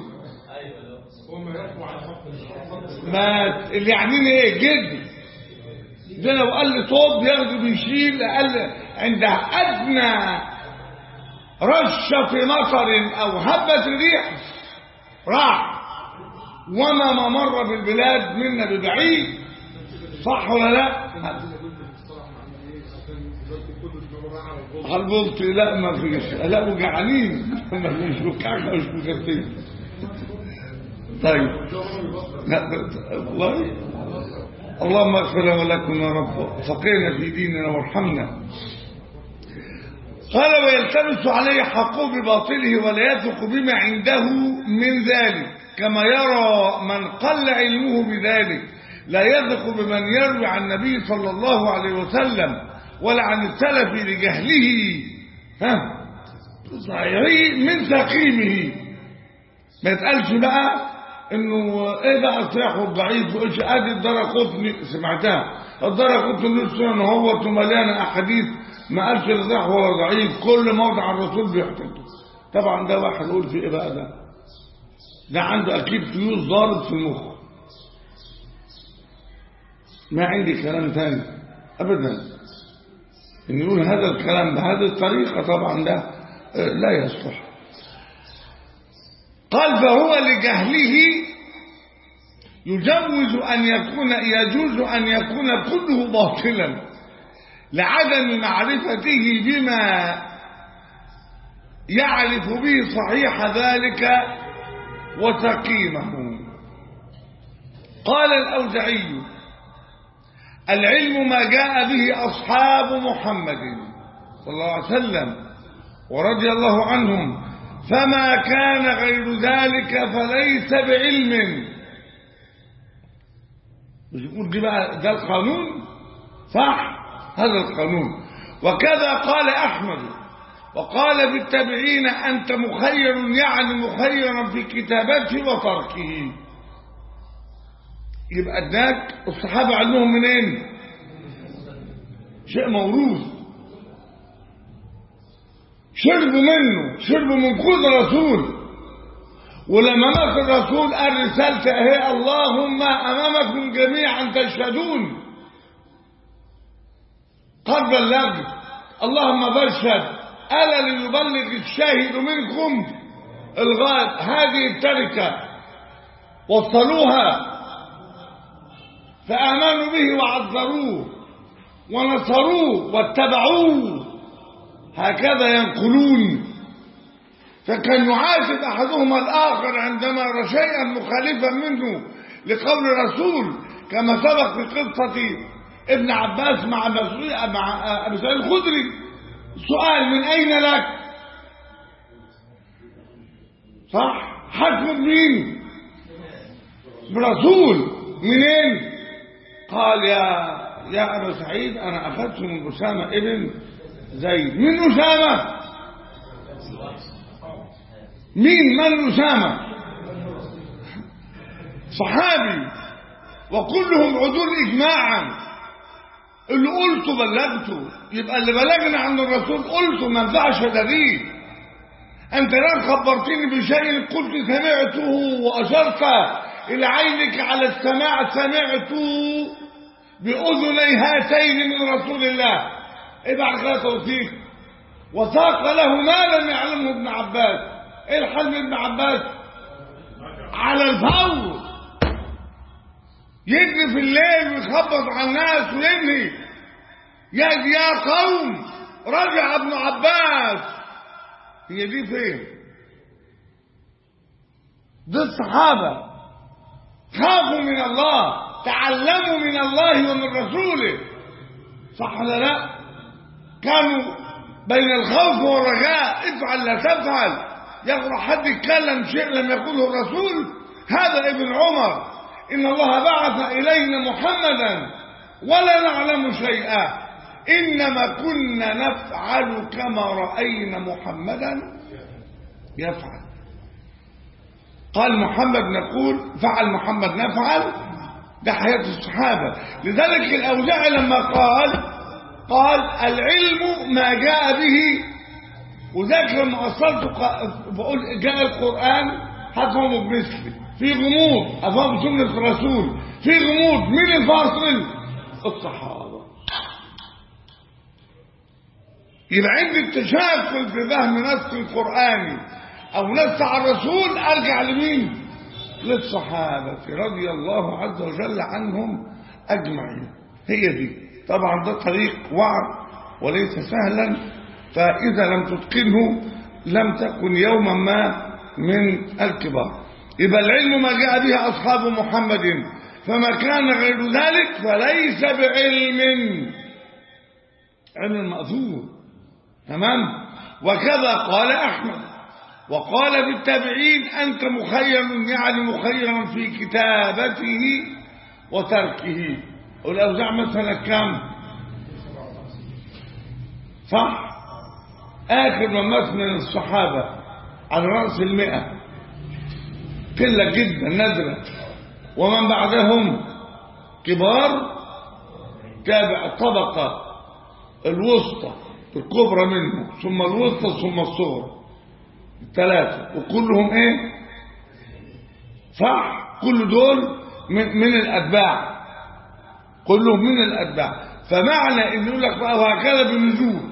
[SPEAKER 1] ما اللي يعنيني ايه جد ده لو قال لي طوب ياخده بيشيل قال عند ادنى رشة مطر او هبة ريح راح وما ما مر بالبلاد منا ببعيد صح ولا لا هالبلطي لا ما فيش لا وجعانين ما فيش وكعكة مش مكتين طيب لا والله اللهم اغفر لنا ولكم يا رب فقينا في ديننا وارحمنا قال ويلتبس عليه حقه بباطله ولا يثق بما عنده من ذلك كما يرى من قل علمه بذلك لا يثق بمن يروي عن النبي صلى الله عليه وسلم ولا عن السلف لجهله ها صحيح من سقيمه ما يتقالش بقى انه ايه بقى الصحيح والضعيف وايش ادي الدرى قطني سمعتها الدرى قطني نفسه ان هو مليانه احاديث ما قالش الصحيح ولا ضعيف كل موضع الرسول بيحتاجه طبعا ده واحد يقول في ايه بقى ده ده عنده اكيد فيوز ضارب في المخ ما عندي كلام تاني ابدا ان يقول هذا الكلام بهذه الطريقه طبعا ده آه، لا يصلح قال فهو لجهله يجوز أن يكون يجوز أن يكون كله باطلا لعدم معرفته بما يعرف به صحيح ذلك وتقييمه قال الأوزعي العلم ما جاء به أصحاب محمد صلى الله عليه وسلم ورضي الله عنهم فما كان غير ذلك فليس بعلم مش يقول دي بقى ده القانون صح هذا القانون وكذا قال أحمد وقال بالتابعين أنت مخير يعني مخيرا في كتابته وتركه يبقى اداك الصحابة علمهم منين شيء موروث شربوا منه شربوا من كل رسول ولما مات الرسول قال رسالته اهي اللهم امامكم جميعا تشهدون قد بلغت اللهم بشهد الا ليبلغ الشاهد منكم الغائب هذه التركه وصلوها فامنوا به وعذروه ونصروه واتبعوه هكذا ينقلون فكان يعاتب احدهما الاخر عندما رأى شيئا مخالفا منه لقول الرسول كما سبق في قصه ابن عباس مع مع ابي سعيد الخدري سؤال من اين لك صح حكم مين برسول منين قال يا يا ابا سعيد انا اخذت من اسامه ابن زيد من اسامه مين من اسامه صحابي وكلهم عدول اجماعا اللي قلته بلغته يبقى اللي بلغنا عن الرسول قلته ما ينفعش دليل انت الان خبرتني بشيء قلت سمعته واشرت الى عينك على السماع سمعته باذني هاتين من رسول الله ابعت لها توثيق وساق له ما لم يعلمه ابن عباس ايه الحل من ابن عباس على الفور يجري في الليل ويخبط على الناس وينهي يا يا قوم رجع ابن عباس هي دي فين دي الصحابة خافوا من الله تعلموا من الله ومن رسوله صح ولا لا كانوا بين الخوف والرجاء افعل لا تفعل يقرأ حد يتكلم شيء لم يقوله الرسول هذا ابن عمر إن الله بعث إلينا محمدا ولا نعلم شيئا إنما كنا نفعل كما رأينا محمدا يفعل قال محمد نقول فعل محمد نفعل ده حياة الصحابة لذلك الأوزاعي لما قال قال العلم ما جاء به وذاك لما أصلت بقول جاء القرآن هفهمه بمثلي في غموض أفهم سنة الرسول في غموض مين الفاصل الصحابة يبقى عندي التشاكل في فهم نص القرآني أو نص على الرسول أرجع لمين للصحابة رضي الله عز وجل عنهم أجمعين هي دي طبعا ده طريق وعد وليس سهلا فإذا لم تتقنه لم تكن يوما ما من الكبار يبقى العلم ما جاء به أصحاب محمد فما كان غير ذلك فليس بعلم علم المأثور تمام وكذا قال أحمد وقال في التابعين أنت مخير يعني مخير في كتابته وتركه والأوزاع مثلا كم صح آخر من مات من الصحابة على رأس المئة قلة جدا نادرة ومن بعدهم كبار تابع الطبقة الوسطى الكبرى منه ثم الوسطى ثم الصغرى الثلاثة وكلهم ايه صح كل دول من, من الأتباع كلهم من الأتباع فمعنى ان يقول لك بقى وهكذا بالنزول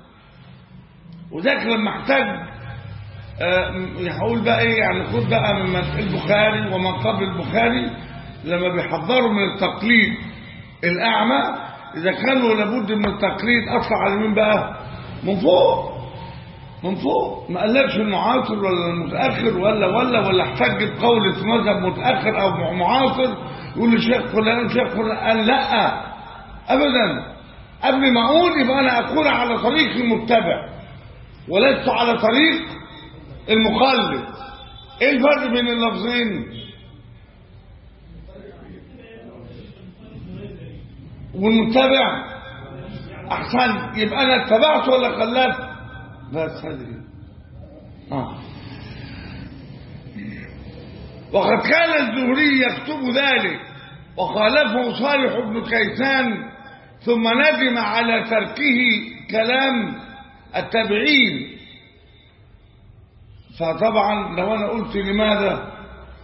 [SPEAKER 1] وذاك لما احتاج هقول بقى ايه يعني خد بقى من البخاري ومن قبل البخاري لما بيحذروا من التقليد الأعمى إذا كانوا لابد من التقليد أطلع على مين بقى من فوق من فوق ما قالكش المعاصر ولا المتأخر ولا ولا ولا احتج بقول في مذهب متأخر أو معاصر يقول الشيخ فلان الشيخ فلان قال لا أبدا قبل ما أقول يبقى أنا أكون على طريق المتبع ولست على طريق المقلد ايه الفرق بين اللفظين والمتبع احسن يبقى انا اتبعت ولا خلفت بس هذه اه وقد كان الزهري يكتب ذلك وخالفه صالح بن كيسان ثم ندم على تركه كلام التابعين فطبعا لو انا قلت لماذا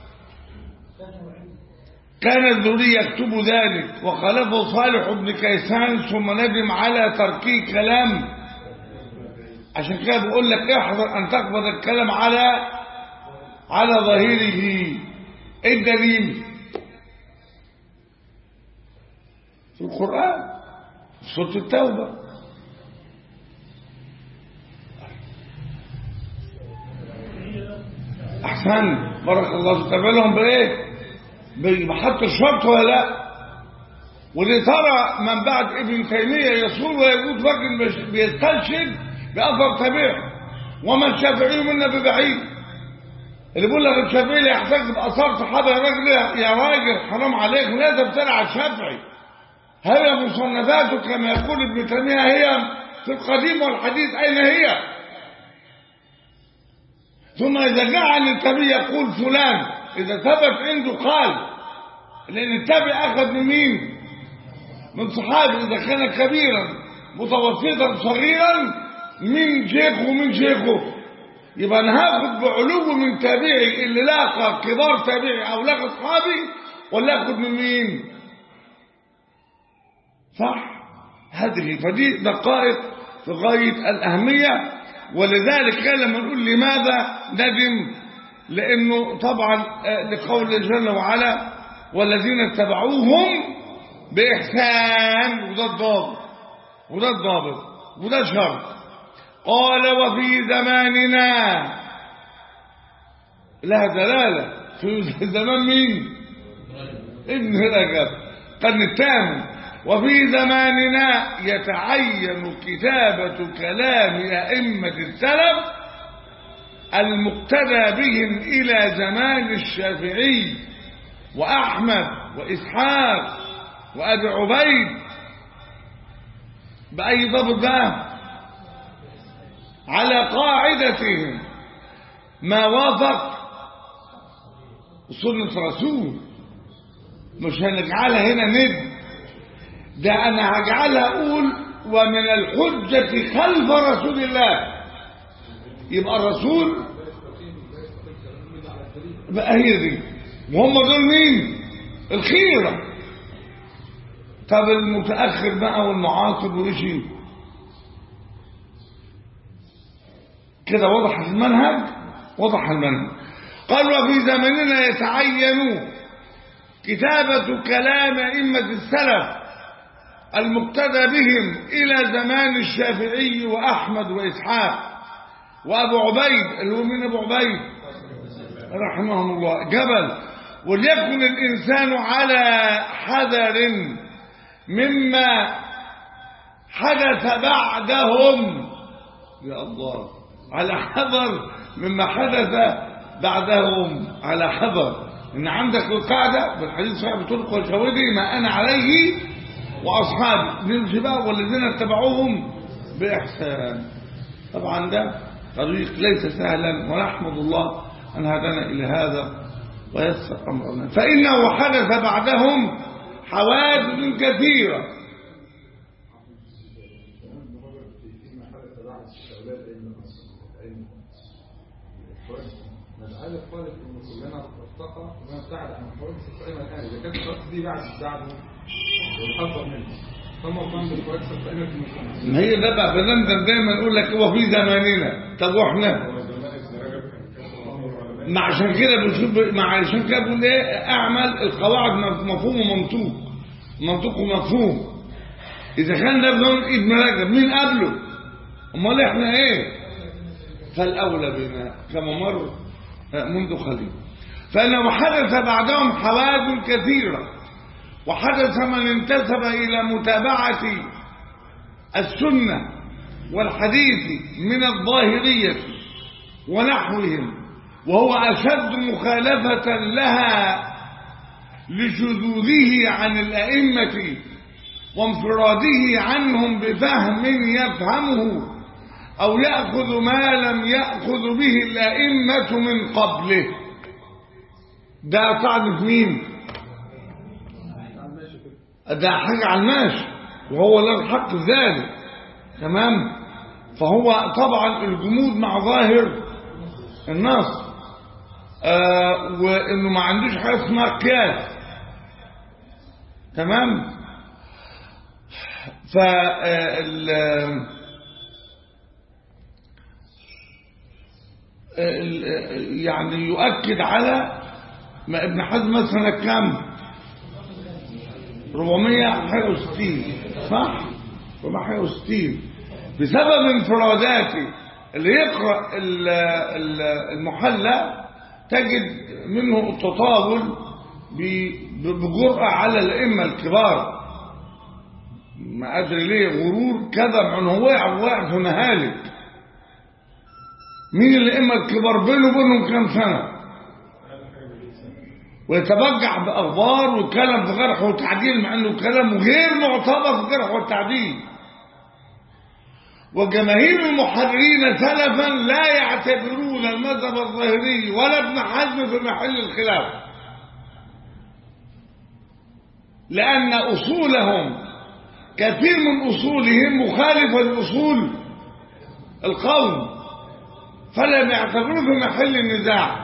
[SPEAKER 1] كان الزهري يكتب ذلك وخالفه صالح بن كيسان ثم ندم على تركه كلام عشان كده بقول لك احذر ان تقبض الكلام على على ظاهره ايه الدليل في القرآن في سورة التوبة احسن بارك الله فيك لهم بايه بحط الشرط ولا لا وليه ترى من بعد ابن تيمية يصول ويقول راجل بيستنشد بأثر تابعي وما الشافعي منا ببعيد اللي بيقول لك الشافعي يحتاج بأثار صحابة يا راجل يا راجل حرام عليك لا تبتلع الشافعي هي مصنفاته كما يقول ابن تيمية هي في القديم والحديث أين هي ثم إذا جاء عن التابعي يقول فلان إذا ثبت عنده قال لأن التابع أخذ من مين من صحابي إذا كان كبيرا متوسطا صغيرا من شيخه ومن شيخه يبقى أنا هاخد بعلو من تابعي اللي لاقى كبار تابعي أو لاقى أصحابي ولا أخذ من مين صح هذه فدي دقائق في غاية الأهمية ولذلك كان لما نقول لماذا ندم لأنه طبعا لقول جل وعلا والذين اتبعوهم بإحسان وده الضابط وده الضابط وده شرط قال وفي زماننا لها دلالة في زمان مين ابن رجب قرن الثامن وفي زماننا يتعين كتابة كلام أئمة السلف المقتدى بهم إلى زمان الشافعي وأحمد وإسحاق وأبي عبيد بأي ضبط بقى على قاعدتهم ما وافق سنة رسول مش هنجعلها هنا ند ده أنا هجعلها أقول ومن الحجة خلف رسول الله يبقى الرسول بقى هي دي وهم دول مين الخيرة طب المتأخر بقى والمعاصر وإيشي كده وضح المنهج وضح المنهج قال وفي زمننا يتعين كتابة كلام أئمة السلف المقتدى بهم إلى زمان الشافعي وأحمد وإسحاق وأبو عبيد اللي هو من أبو عبيد رحمهم الله جبل وليكن الإنسان على حذر مما حدث بعدهم يا الله على حذر مما حدث بعدهم على حذر إن عندك القاعدة بالحديث صحيح بطرق والشواهدي ما أنا عليه وأصحابي نمشي بقى والذين اتبعوهم بإحسان طبعا ده طريق ليس سهلا ونحمد الله أن هدانا إلى هذا ويسر أمرنا فإنه حدث بعدهم حوادث كثيرة
[SPEAKER 3] هذا قال ان كلنا ارتقى وما ابتعد عن الحوادث القائمه الان اذا كانت الحوادث دي بعد بعد والحذر منه ثم قام بالحوادث القائمه في المجتمع
[SPEAKER 1] ما هي ده بقى بنندم دايما يقول لك هو في زماننا طب واحنا ما عشان كده بنشوف ما عشان كده بنقول ايه اعمل القواعد مفهوم ومنطوق منطوق ومفهوم اذا كان ده بنقول ابن رجب مين قبله امال احنا ايه فالاولى بنا كما مر منذ قليل فانه حدث بعدهم حوادث كثيره وحدث من انتسب الى متابعه السنه والحديث من الظاهريه ونحوهم وهو أشد مخالفة لها لشذوذه عن الأئمة وانفراده عنهم بفهم يفهمه أو يأخذ ما لم يأخذ به الأئمة من قبله ده طعن في مين ده حاجة على الماشي وهو له الحق في ذلك تمام فهو طبعا الجمود مع ظاهر النص آه وانه ما عندوش حاجه اسمها قياس تمام ف يعني يؤكد على ما ابن حزم مثلا كم 460 صح 460 بسبب انفراداته اللي يقرأ المحلى تجد منه التطاول بجرأة على الأئمة الكبار ما أدري ليه غرور كذب عنه وقع وقع في مهالك مين الأئمة الكبار بينه وبينهم كام سنة ويتبجع بأخبار وكلام في جرح وتعديل مع أنه كلام غير معتبر في جرح والتعديل وجماهير المحررين سلفا لا يعتبرون المذهب الظاهري ولا ابن حزم في محل الخلاف لأن أصولهم كثير من أصولهم مخالفة لأصول القوم فلا يعتبروه في محل النزاع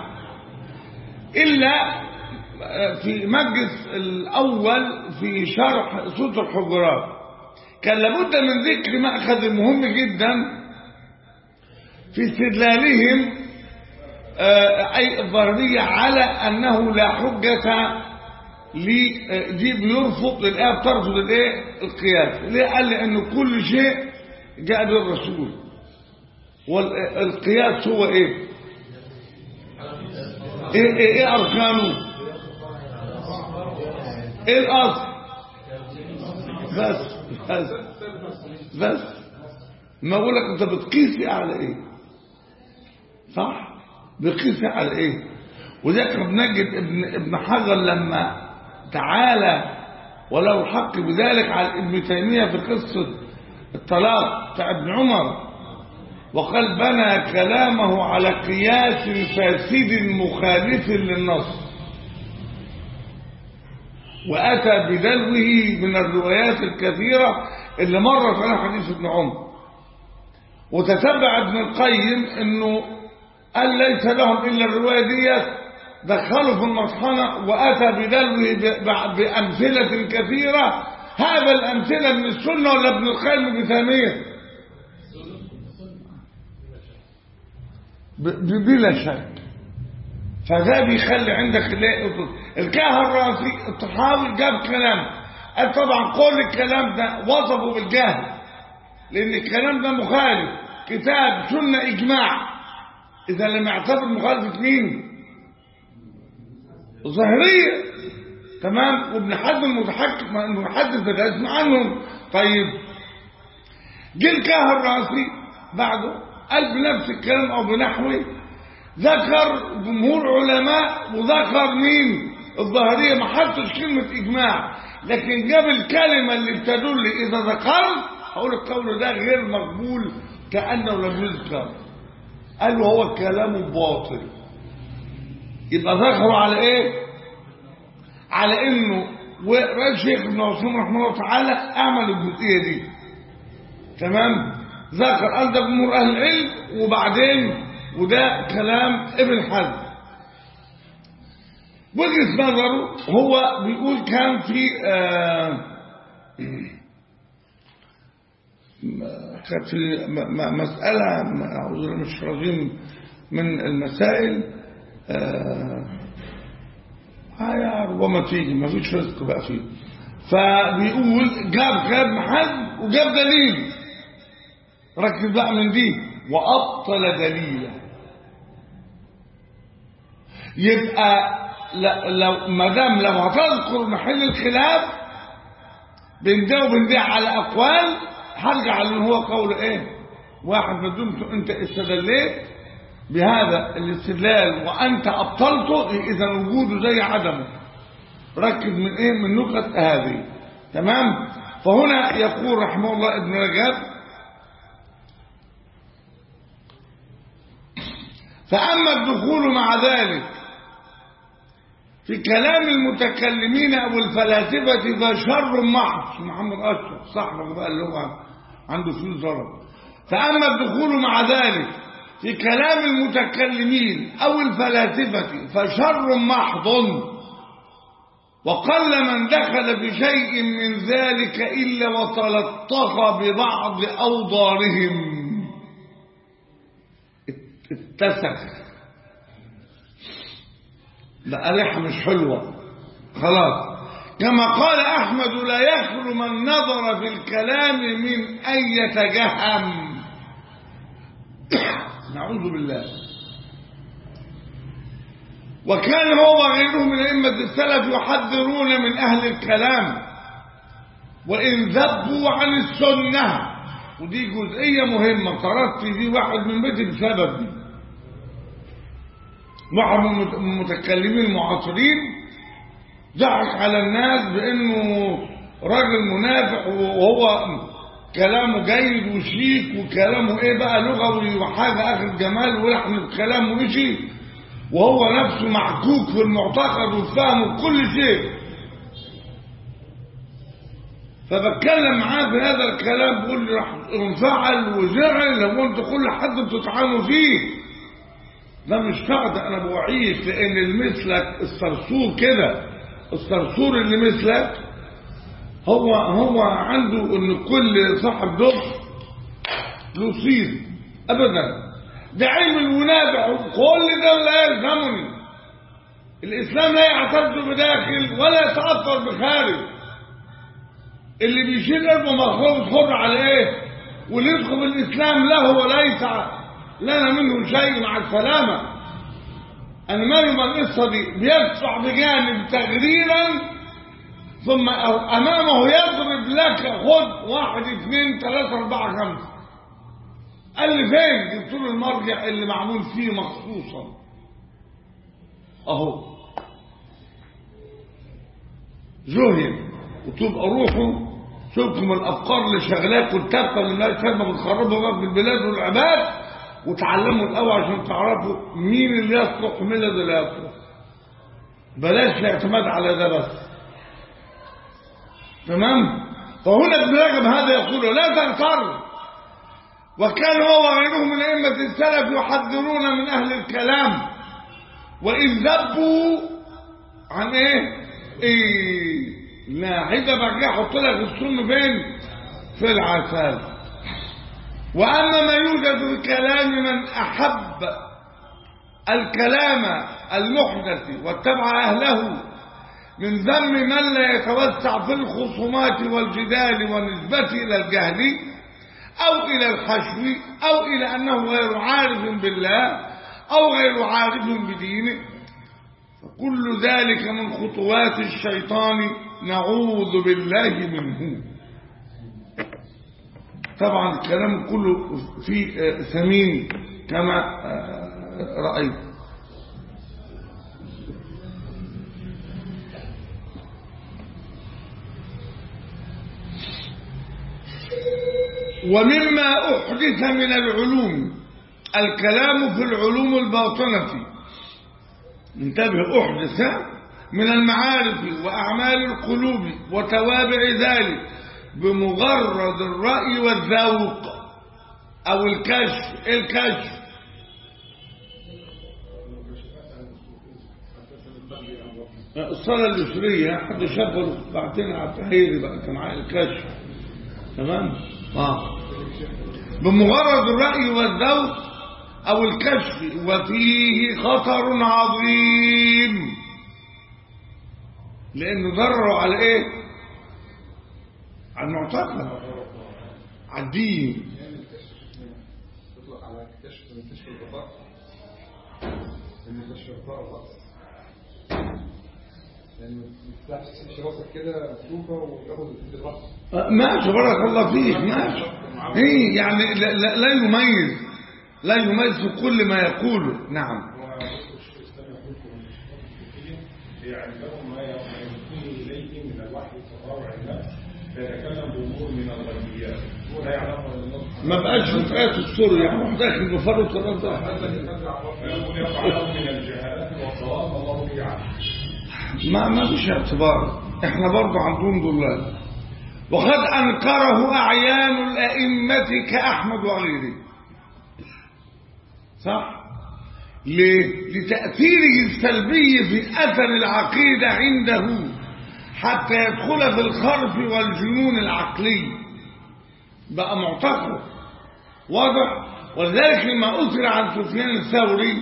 [SPEAKER 1] إلا في مجلس الأول في شرح صوت الحجرات كان لابد من ذكر مأخذ مهم جدا في استدلالهم أي الضربية على أنه لا حجة دي بيرفض الآية بترفض الإيه القياس ليه قال لأن كل شيء جاء بالرسول والقياس هو إيه إيه, إيه, إيه أركانه إيه الأصل بس بس بس ما اقول لك انت بتقيسي على ايه صح بتقيسي على ايه وذاك بنجد ابن ابن حجر لما تعالى ولو الحق بذلك على ابن تيميه في قصه الطلاق بتاع ابن عمر وقال بنى كلامه على قياس فاسد مخالف للنص وأتى بدلوه من الروايات الكثيرة اللي مرت على حديث ابن عمر وتتبع ابن القيم انه قال ليس لهم الا الروايه ديت دخلوا في المطحنه واتى بدلوه بامثله كثيره هذا الامثله من السنه ولا ابن القيم ابن تيميه بلا شك فده بيخلي عندك الكاهن الراسي الطحاوي جاب كلام قال طبعا كل الكلام ده وصفه بالجهل لان الكلام ده مخالف كتاب سنة اجماع اذا لم يعتبر مخالفة مين الظاهرية تمام وابن حزم المتحكم المحدث ده اسمع عنهم طيب جه الكاهن الراسي بعده قال بنفس الكلام او بنحوه ذكر جمهور علماء وذكر مين الظاهرية ما حطش كلمة إجماع لكن جاب الكلمة اللي بتدل إذا ذكرت هقول القول ده غير مقبول كأنه لم يذكر قال هو كلام باطل يبقى ذكروا على ايه على انه والشيخ ابن عثمان رحمه الله تعالى اعمل الجزئيه دي تمام ذكر قال ده جمهور اهل العلم وبعدين وده كلام ابن حزم وجهه نظره هو بيقول كان في آه كانت في مسألة أعوذ بالله مش رجيم من المسائل آه هيا ربما تيجي ما فيش رزق بقى فيه فبيقول جاب جاب محل وجاب دليل ركز بقى من دي وأبطل دليله يبقى ل- لو ما دام لو هتذكر محل الخلاف بين ده وبين ده على أقوال هرجع اللي هو قول إيه واحد ما دمت أنت استدليت بهذا الاستدلال وأنت أبطلته إذا وجوده زي عدمه ركز من إيه من نقط هذه تمام فهنا يقول رحمه الله ابن رجب فأما الدخول مع ذلك في كلام المتكلمين أو الفلاسفة فشر محض محمد أشرف صاحبك بقى اللي هو عنده فلوس ضرب فأما الدخول مع ذلك في كلام المتكلمين أو الفلاسفة فشر محض وقل من دخل بشيء من ذلك إلا وتلطخ ببعض أوضارهم اتسخ بقى ريحة مش حلوة خلاص كما قال أحمد لا يخلو من نظر في الكلام من أن يتجهم نعوذ بالله وكان هو وغيره من أئمة السلف يحذرون من أهل الكلام وإن ذبوا عن السنة ودي جزئية مهمة طردت دي واحد من بيتي بسبب دي واحد من المتكلمين المعاصرين ضحك على الناس بانه راجل منافق وهو كلامه جيد وشيك وكلامه ايه بقى لغوي وحاجه اخر جمال ولحن كلامه مشي وهو نفسه معكوك في المعتقد وفهم كل شيء فبتكلم معاه في هذا الكلام بقول لي راح انفعل وزعل لو انت كل حد بتطعنوا فيه ده مش قاعدة انا بوعيك لان المثلك الصرصور كده الصرصور اللي مثلك هو هو عنده ان كل صاحب دب له صيد ابدا ده علم المنابع وكل ده لا يلزمني الاسلام لا يعتز بداخل ولا يتاثر بخارج اللي بيشيل قلبه مخروط حر على ايه واللي يدخل الاسلام له وليس لنا منه شيء مع السلامه انا مالي من القصه دي بيدفع بجانب تغريرا ثم امامه يضرب لك خد واحد اثنين ثلاثة اربعة خمسة قال لي فين جبت له المرجع اللي معمول فيه مخصوصا اهو جهل وتبقى روحه شوفكم الافكار اللي شغلاك والتبقى اللي الناس كانت بتخربوا بقى في البلاد والعباد وتعلموا الاول عشان تعرفوا مين اللي يصلح ومين اللي لا يصلح بلاش الاعتماد على ده بس تمام فهنا ابن رجب هذا يقول لا تغتر وكان هو وغيره من ائمه السلف يحذرون من اهل الكلام وان ذبوا عن ايه ايه لا عيدة بقى يحط لك السم فين في العسل واما ما يوجد في كلام من احب الكلام المحدث واتبع اهله من ذم من لا يتوسع في الخصومات والجدال والنسبة الى الجهل او الى الحشو او الى انه غير عارف بالله او غير عارف بدينه فكل ذلك من خطوات الشيطان نعوذ بالله منه طبعا الكلام كله في ثمين كما رأيت ومما أحدث من العلوم الكلام في العلوم الباطنة انتبه أحدث من المعارف وأعمال القلوب وتوابع ذلك بمجرد الرأي والذوق أو الكشف الكشف الصلاة الأسرية حد شغل بعدين على التهيري بقى كان معاه الكشف تمام اه بمجرد الرأي والذوق أو الكشف وفيه خطر عظيم لأنه ضرروا على إيه؟ على المعتقد على الدين
[SPEAKER 3] يعني الكشف تطلق على كشف من كشف الغطاء من كشف الغطاء الرأس يعني ما تفتحش راسك كده مفتوحة وتاخد ايد الرأس
[SPEAKER 1] ماشي بارك الله فيك ماشي ايه يعني لا, لا, لا يميز لا يميز في كل ما يقوله نعم
[SPEAKER 4] يعني لهم ما يكون إليه من الوحي تطاوع الناس فيتكلم بأمور من الغيبيات ولا يعلمها إلا الله
[SPEAKER 1] ما بقاش في آية السور يعني واحد داخل بفرط الرد
[SPEAKER 4] فيقول يفعله من الجهالات والصواب الله به عالم
[SPEAKER 1] ما ما فيش اعتبار احنا برضه عندهم ضلال وقد انكره اعيان الائمه كاحمد وغيره صح ليه لتاثيره السلبي في اثر العقيده عنده حتى يدخل في الخرف والجنون العقلي بقى معتقد واضح ولذلك لما اثر عن سفيان الثوري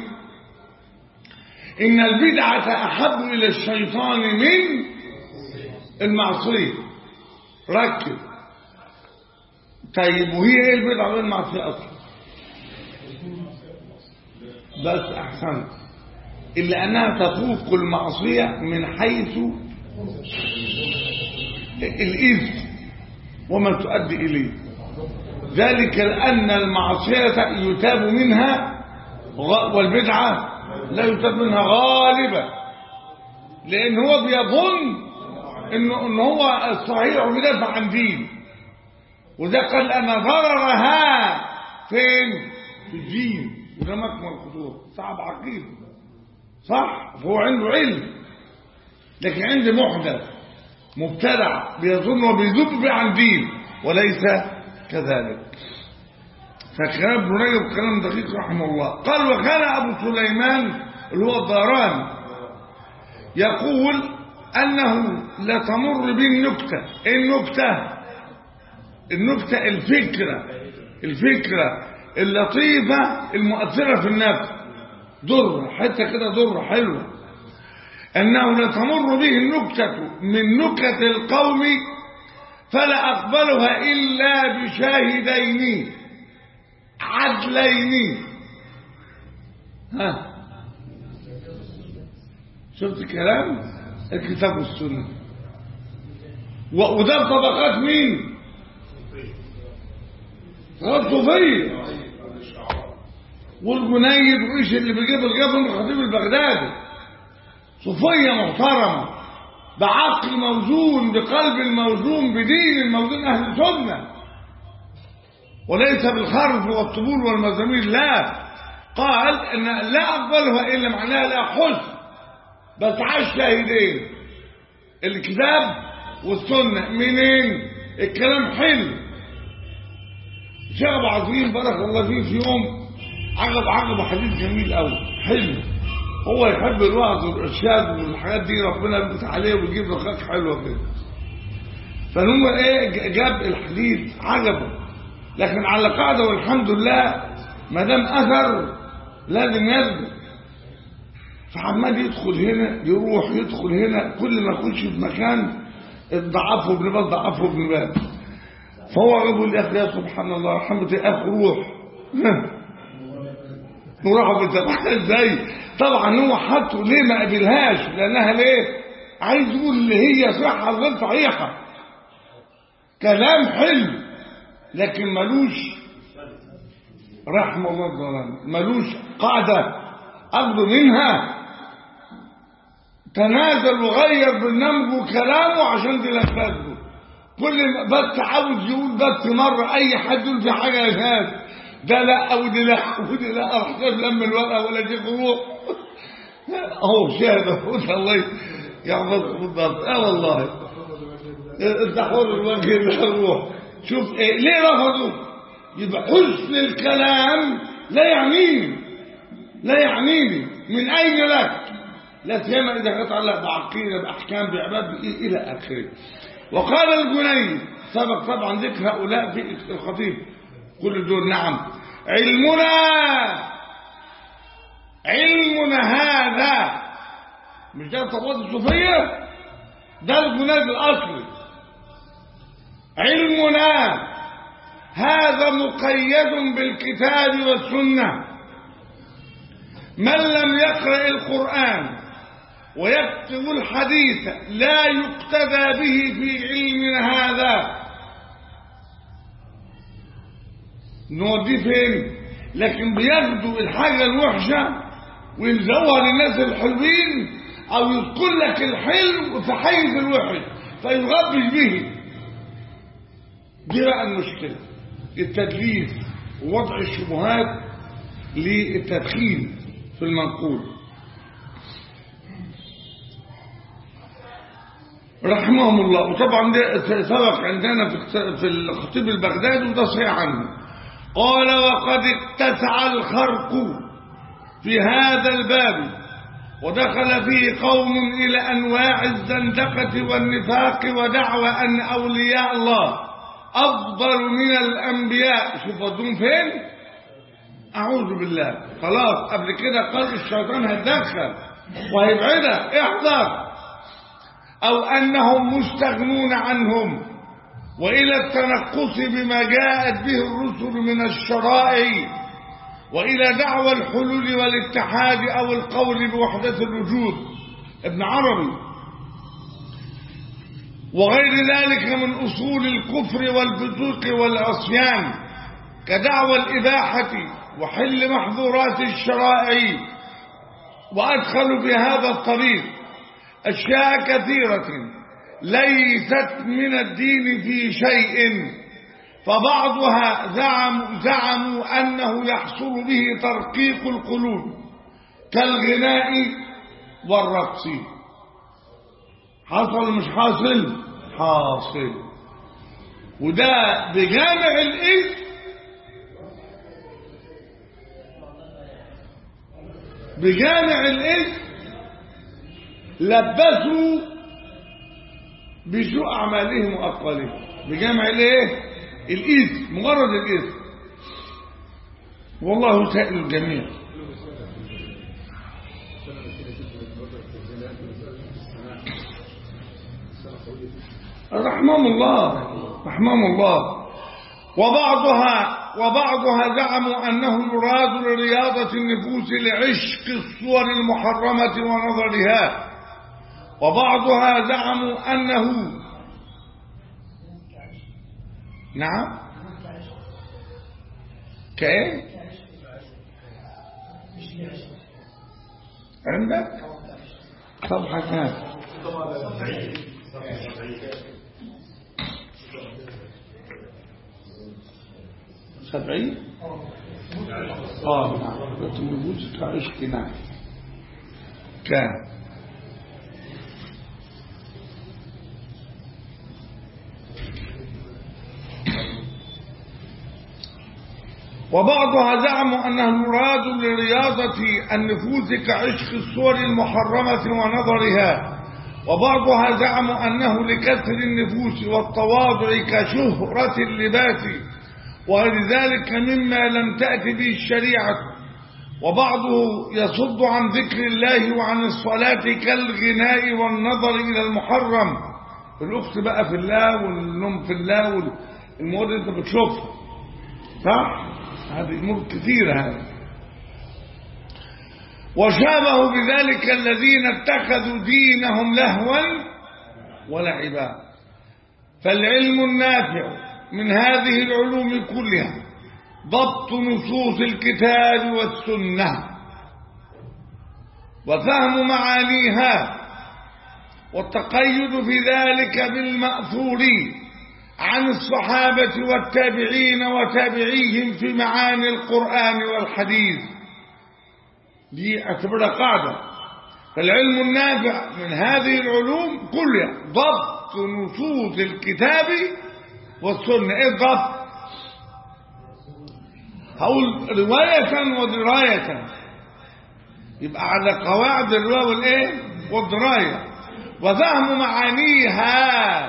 [SPEAKER 1] إن البدعة أحب إلى الشيطان من المعصية ركز طيب وهي إيه البدعة من المعصية أصلا بس أحسنت إلا أنها تفوق المعصية من حيث الإذن وما تؤدي إليه ذلك لأن المعصية يتاب منها غ- والبدعة لا يتاب منها غالبا لأن هو بيظن إنه, إنه هو الصحيح وبيدافع عن دين وده قال أنا ضررها فين؟ في الدين وده مكمن الخطوط صعب عقيدة صح؟ فهو عنده علم لكن عنده محدث مبتدع بيظن وبيذب عن دين وليس كذلك فكلام ابن رجب كلام دقيق رحمه الله قال وكان ابو سليمان اللي هو الداران يقول انه لا تمر به النكته إيه النكته النكته الفكره الفكره اللطيفه المؤثره في النفس ضر حته كده ضر حلوه انه لا تمر به النكته من نكت القوم فلا اقبلها الا بشاهدين عدلين ها شفت الكلام الكتاب والسنة و- وده بطبقات مين طبقات صوفية والجنيد وإيش اللي بيجيب الجبل الخطيب البغدادي صوفية محترمة بعقل موزون بقلب موزون بدين موزون أهل السنة وليس بالخرف والطبول والمزامير لا قال ان لا اقبلها الا معناها لا حسن بس عاش شاهدين الكتاب والسنه منين الكلام حلو شعب عظيم بارك الله فيه في يوم عقب عقب حديث جميل قوي حلو هو يحب الوعظ والارشاد والحاجات دي ربنا يثبت عليه ويجيب له خاك حلوه كده فهم ايه جاب الحديث عجبه لكن على قاعده والحمد لله ما دام اثر لازم يثبت فعمال يدخل هنا يروح يدخل هنا كل ما يخش في مكان ضعفه ابن باز ضعفه ابن باز فهو يقول يا اخي يا سبحان الله رحمة الاخ روح نروح بالتبع ازاي طبعا هو حطه ليه ما قبلهاش لانها ليه عايز يقول اللي هي صحة غير صحيحة كلام حلو لكن ملوش رحم الله الظلام ملوش قاعدة أخذ منها تنازل وغير برنامجه وكلامه عشان تنفذه كل ما بس عاوز يقول بس مرة أي حد يقول في حاجة يا ناس ده لا ودي لا ودي لا راح لم الورقة ولا دي روح أهو شاهد أهو الله يحفظكم بالضبط اه والله انت حر الوجه لا الروح شوف إيه ليه رفضوا يبقى حسن الكلام لا يعنيني لا يعنيني من أين لك لا سيما إذا يتعلق بعقيدة بأحكام بعباد إلى آخره وقال الجنيد سبق طبعا ذكر هؤلاء في الخطيب كل دول نعم علمنا مش ده طبقات الصوفية ده الجناد الأصلي علمنا هذا مقيد بالكتاب والسنة من لم يقرأ القرآن ويكتب الحديث لا يقتدى به في علمنا هذا نوديه فين لكن بياخدوا الحاجة الوحشة ويلزقوها للناس الحلوين او يذكر لك الحلو في حيز الوحش فيغبش به دي بقى المشكلة التدليس ووضع الشبهات للتدخين في المنقول رحمهم الله وطبعا ده سبق عندنا في في الخطيب البغدادي وده صحيح عنه قال وقد اتسع الخرق في هذا الباب ودخل فيه قوم إلى أنواع الزندقة والنفاق ودعوى أن أولياء الله أفضل من الأنبياء شوف ودون فين أعوذ بالله خلاص قبل كده قال الشيطان هتدخل وهيبعدك احذر أو أنهم مستغنون عنهم وإلى التنقص بما جاءت به الرسل من الشرائع وإلى دعوى الحلول والاتحاد أو القول بوحدة الوجود ابن عربي وغير ذلك من أصول الكفر والفسوق والعصيان كدعوى الإباحة وحل محظورات الشرائع وأدخلوا في هذا الطريق أشياء كثيرة ليست من الدين في شيء فبعضها زعم زعموا أنه يحصل به ترقيق القلوب كالغناء والرقص حصل مش حاصل حاصل وده بجامع الإثم بجامع الإثم لبسوا بسوء أعمالهم وأقوالهم بجامع الإيه الإثم مجرد الإثم والله سائل الجميع رحمهم الله رحمهم الله وبعضها وبعضها زعموا أنه يراد لرياضة النفوس لعشق الصور المحرمة ونظرها وبعضها زعموا أنه نعم كايه عندك صفحة كام سبعين اه نعم النفوس كعشق نعم كام وبعضها زعموا أنه مراد لرياضة النفوس كعشق الصور المحرمة ونظرها وبعضها زعموا أنه لكسر النفوس والتواضع كشهرة اللباس وغير ذلك مما لم تأتي به الشريعة وبعضه يصد عن ذكر الله وعن الصلاة كالغناء والنظر إلى المحرم الأخت بقى في الله والنوم في الله والمواد اللي انت بتشوفها صح؟ هذه أمور كثيرة هذه وشابه بذلك الذين اتخذوا دينهم لهوا ولعبا فالعلم النافع من هذه العلوم كلها ضبط نصوص الكتاب والسنة وفهم معانيها والتقيد في ذلك بالمأثور عن الصحابة والتابعين وتابعيهم في معاني القرآن والحديث دي اعتبرها قاعدة فالعلم النافع من هذه العلوم كلها ضبط نصوص الكتاب والسنة ايه الضبط هقول رواية ودراية يبقى على قواعد الرواية والايه والدراية وفهم معانيها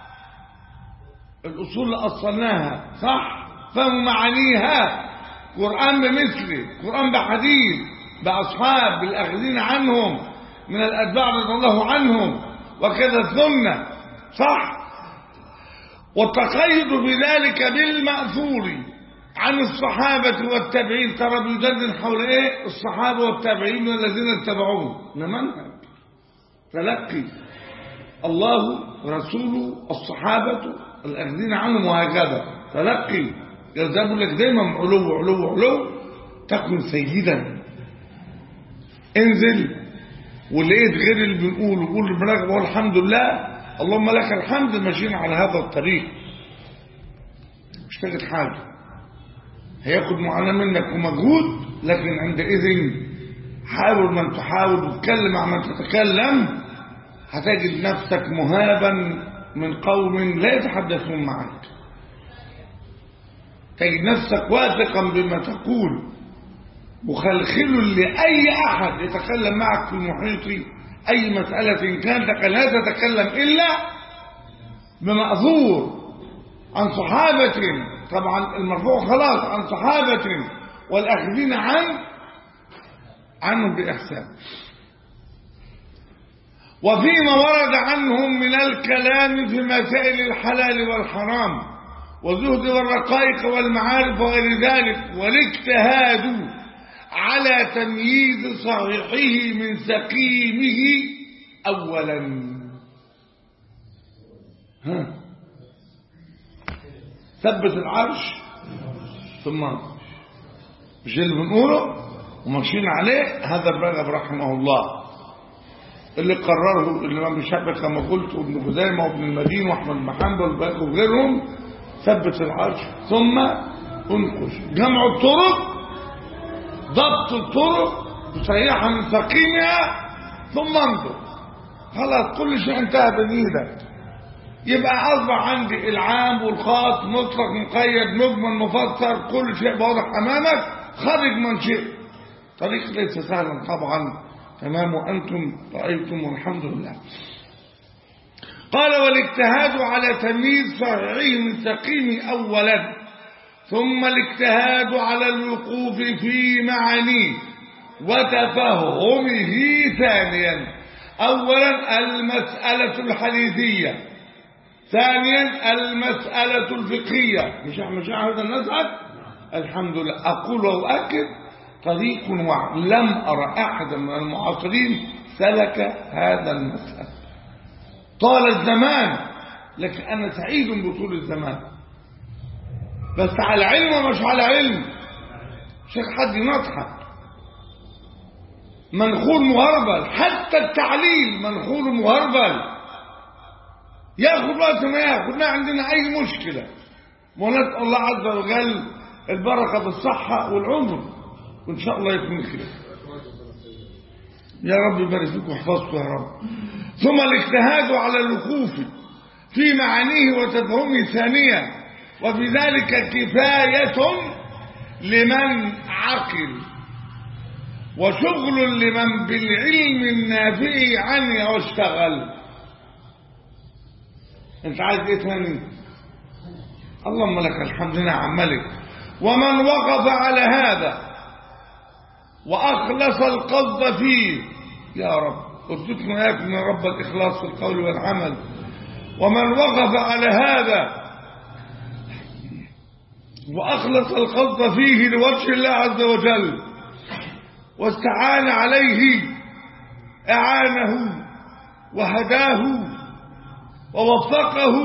[SPEAKER 1] الأصول اللي أصلناها صح فهم معانيها قرآن بمثله قرآن بحديث بأصحاب بالأخذين عنهم من الأتباع رضي الله عنهم وكذا السنة صح والتقيد بذلك بالمأثور عن الصحابة والتابعين ترى بيجدد حول ايه الصحابة والتابعين والذين اتبعوهم ده منهج تلقي الله ورسوله الصحابة الأخذين عنهم وهكذا تلقي يذهب لك دايما علو علو علو تكن سيدا انزل ولقيت غير اللي بنقوله قول برغبة والحمد لله اللهم لك الحمد ماشيين على هذا الطريق مش تجد حاجة هياخد معاناة منك ومجهود لكن عندئذ حاول من تحاول وتكلم مع من تتكلم هتجد نفسك مهابا من قوم لا يتحدثون معك تجد نفسك واثقا بما تقول مخلخل لأي أحد يتكلم معك في المحيط أي مسألة كانت لا تتكلم إلا بمأثور عن صحابة طبعا المرفوع خلاص عن صحابة والأخذين عن عنهم بإحسان وفيما ورد عنهم من الكلام في مسائل الحلال والحرام والزهد والرقائق والمعارف وغير ذلك والاجتهاد على تمييز صحيحه من سقيمه أولا ها ثبت العرش ثم مش اللي بنقوله وماشيين عليه هذا الرغب رحمه الله اللي قرره الإمام الشافعي كما قلت وابن خزيمة وابن المدين وأحمد بن حنبل وغيرهم ثبت العرش ثم انقش جمع الطرق ضبط الطرق تصحيحها من سقيمها ثم انظر خلاص كل شيء انتهى بين ايدك يبقى اصبح عندي العام والخاص مطلق مقيد مجمل مفسر كل شيء واضح امامك خرج من شيء طريق ليس سهلا طبعا تمام وانتم رايتم والحمد لله قال والاجتهاد على تمييز صحيحه من سقيم اولا ثم الاجتهاد على الوقوف في معانيه وتفهمه ثانيا اولا المساله الحديثيه ثانيا المساله الفقهيه مش مش هذا المذهب الحمد لله اقول واؤكد طريق واحد لم ارى احدا من المعاصرين سلك هذا المسألة طال الزمان لكن انا سعيد بطول الزمان بس على علم ومش على علم شيخ حد نضحك منخول مهربل حتى التعليل منخول مهربل ياخد وقت ما ياخد ما عندنا اي مشكلة ونسأل الله عز وجل البركة بالصحة والعمر وان شاء الله يكون خير يا رب يبارك فيك واحفظكم يا رب ثم الاجتهاد على الوقوف في معانيه وتفهمه ثانيا وفي ذلك كفاية لمن عقل وشغل لمن بالعلم النافع عنه واشتغل انت عايز ايه ثاني اللهم لك الحمد نعم ملك ومن وقف على هذا وأخلص القصد فيه يا رب ارزقنا اياكم يا رب الإخلاص في القول والعمل ومن وقف على هذا وأخلص القصد فيه لوجه الله عز وجل واستعان عليه أعانه وهداه ووفقه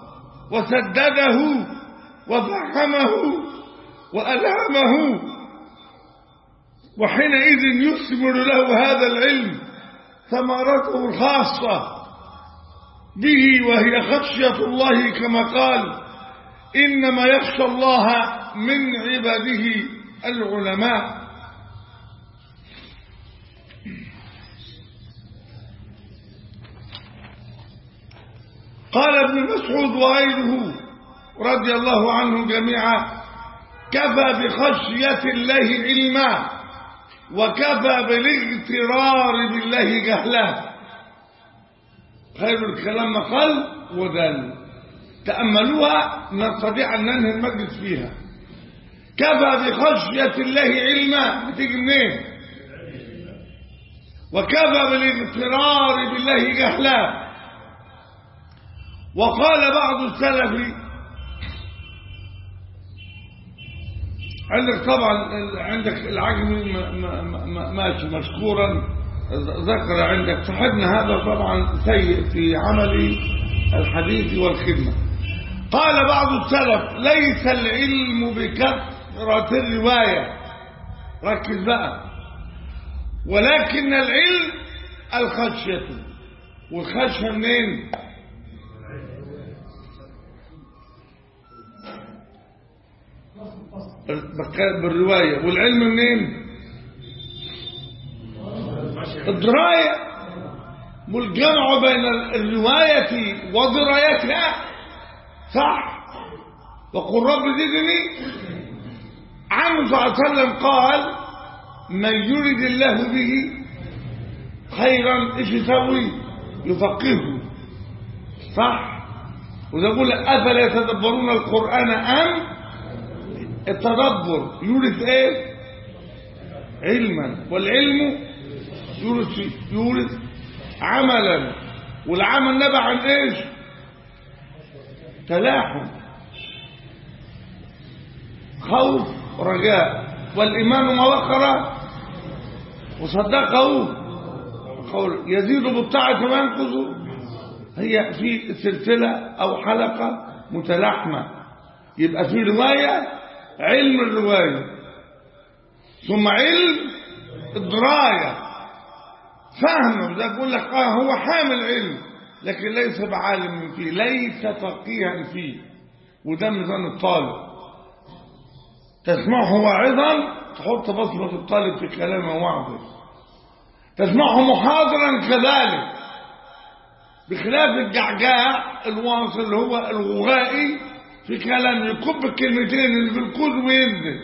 [SPEAKER 1] وسدده وفهمه وألهمه وحينئذ يثمر له هذا العلم ثمرته الخاصة به وهي خشية الله كما قال إنما يخشى الله من عباده العلماء قال ابن مسعود وغيره رضي الله عنه جميعا كفى بخشية الله علما وكفى بالاغترار بالله جهلا خير الكلام قل ودل تأملوها نستطيع أن ننهي المجلس فيها كفى بخشية الله علما بتيجي منين وكفى بالاغترار بالله جهلا وقال بعض السلف عندك طبعا عندك العجمي م- م- م- ماشي مشكورا ذكر عندك صاحبنا هذا طبعا سيء في عمل الحديث والخدمة قال بعض السلف ليس العلم بكثرة الرواية ركز بقى ولكن العلم الخشية والخشية منين بك- بالرواية والعلم منين الدراية والجمع بين الرواية ودرايتها صح وقل رب زدني عنه صلى الله عليه وسلم قال من يرد الله به خيرا ايش يسوي يفقهه صح وده يقول افلا يتدبرون القران ام التدبر يورث ايه علما والعلم يورث يورث عملا والعمل نبع عن ايش تلاحم خوف رجاء والايمان ما وقر وصدقه قول يزيد بالطاعه وينقص هي في سلسله او حلقه متلاحمه يبقى في روايه علم الروايه ثم علم الدرايه فهم ده بيقول لك اه هو حامل علم لكن ليس بعالم فيه ليس فقيها فيه وده ميزان الطالب تسمعه واعظا تحط بصمة الطالب في كلامه وعظه تسمعه محاضرا كذلك بخلاف الجعجاع الواصل اللي هو الغوغائي في كلام يكب الكلمتين اللي في الكود وينزل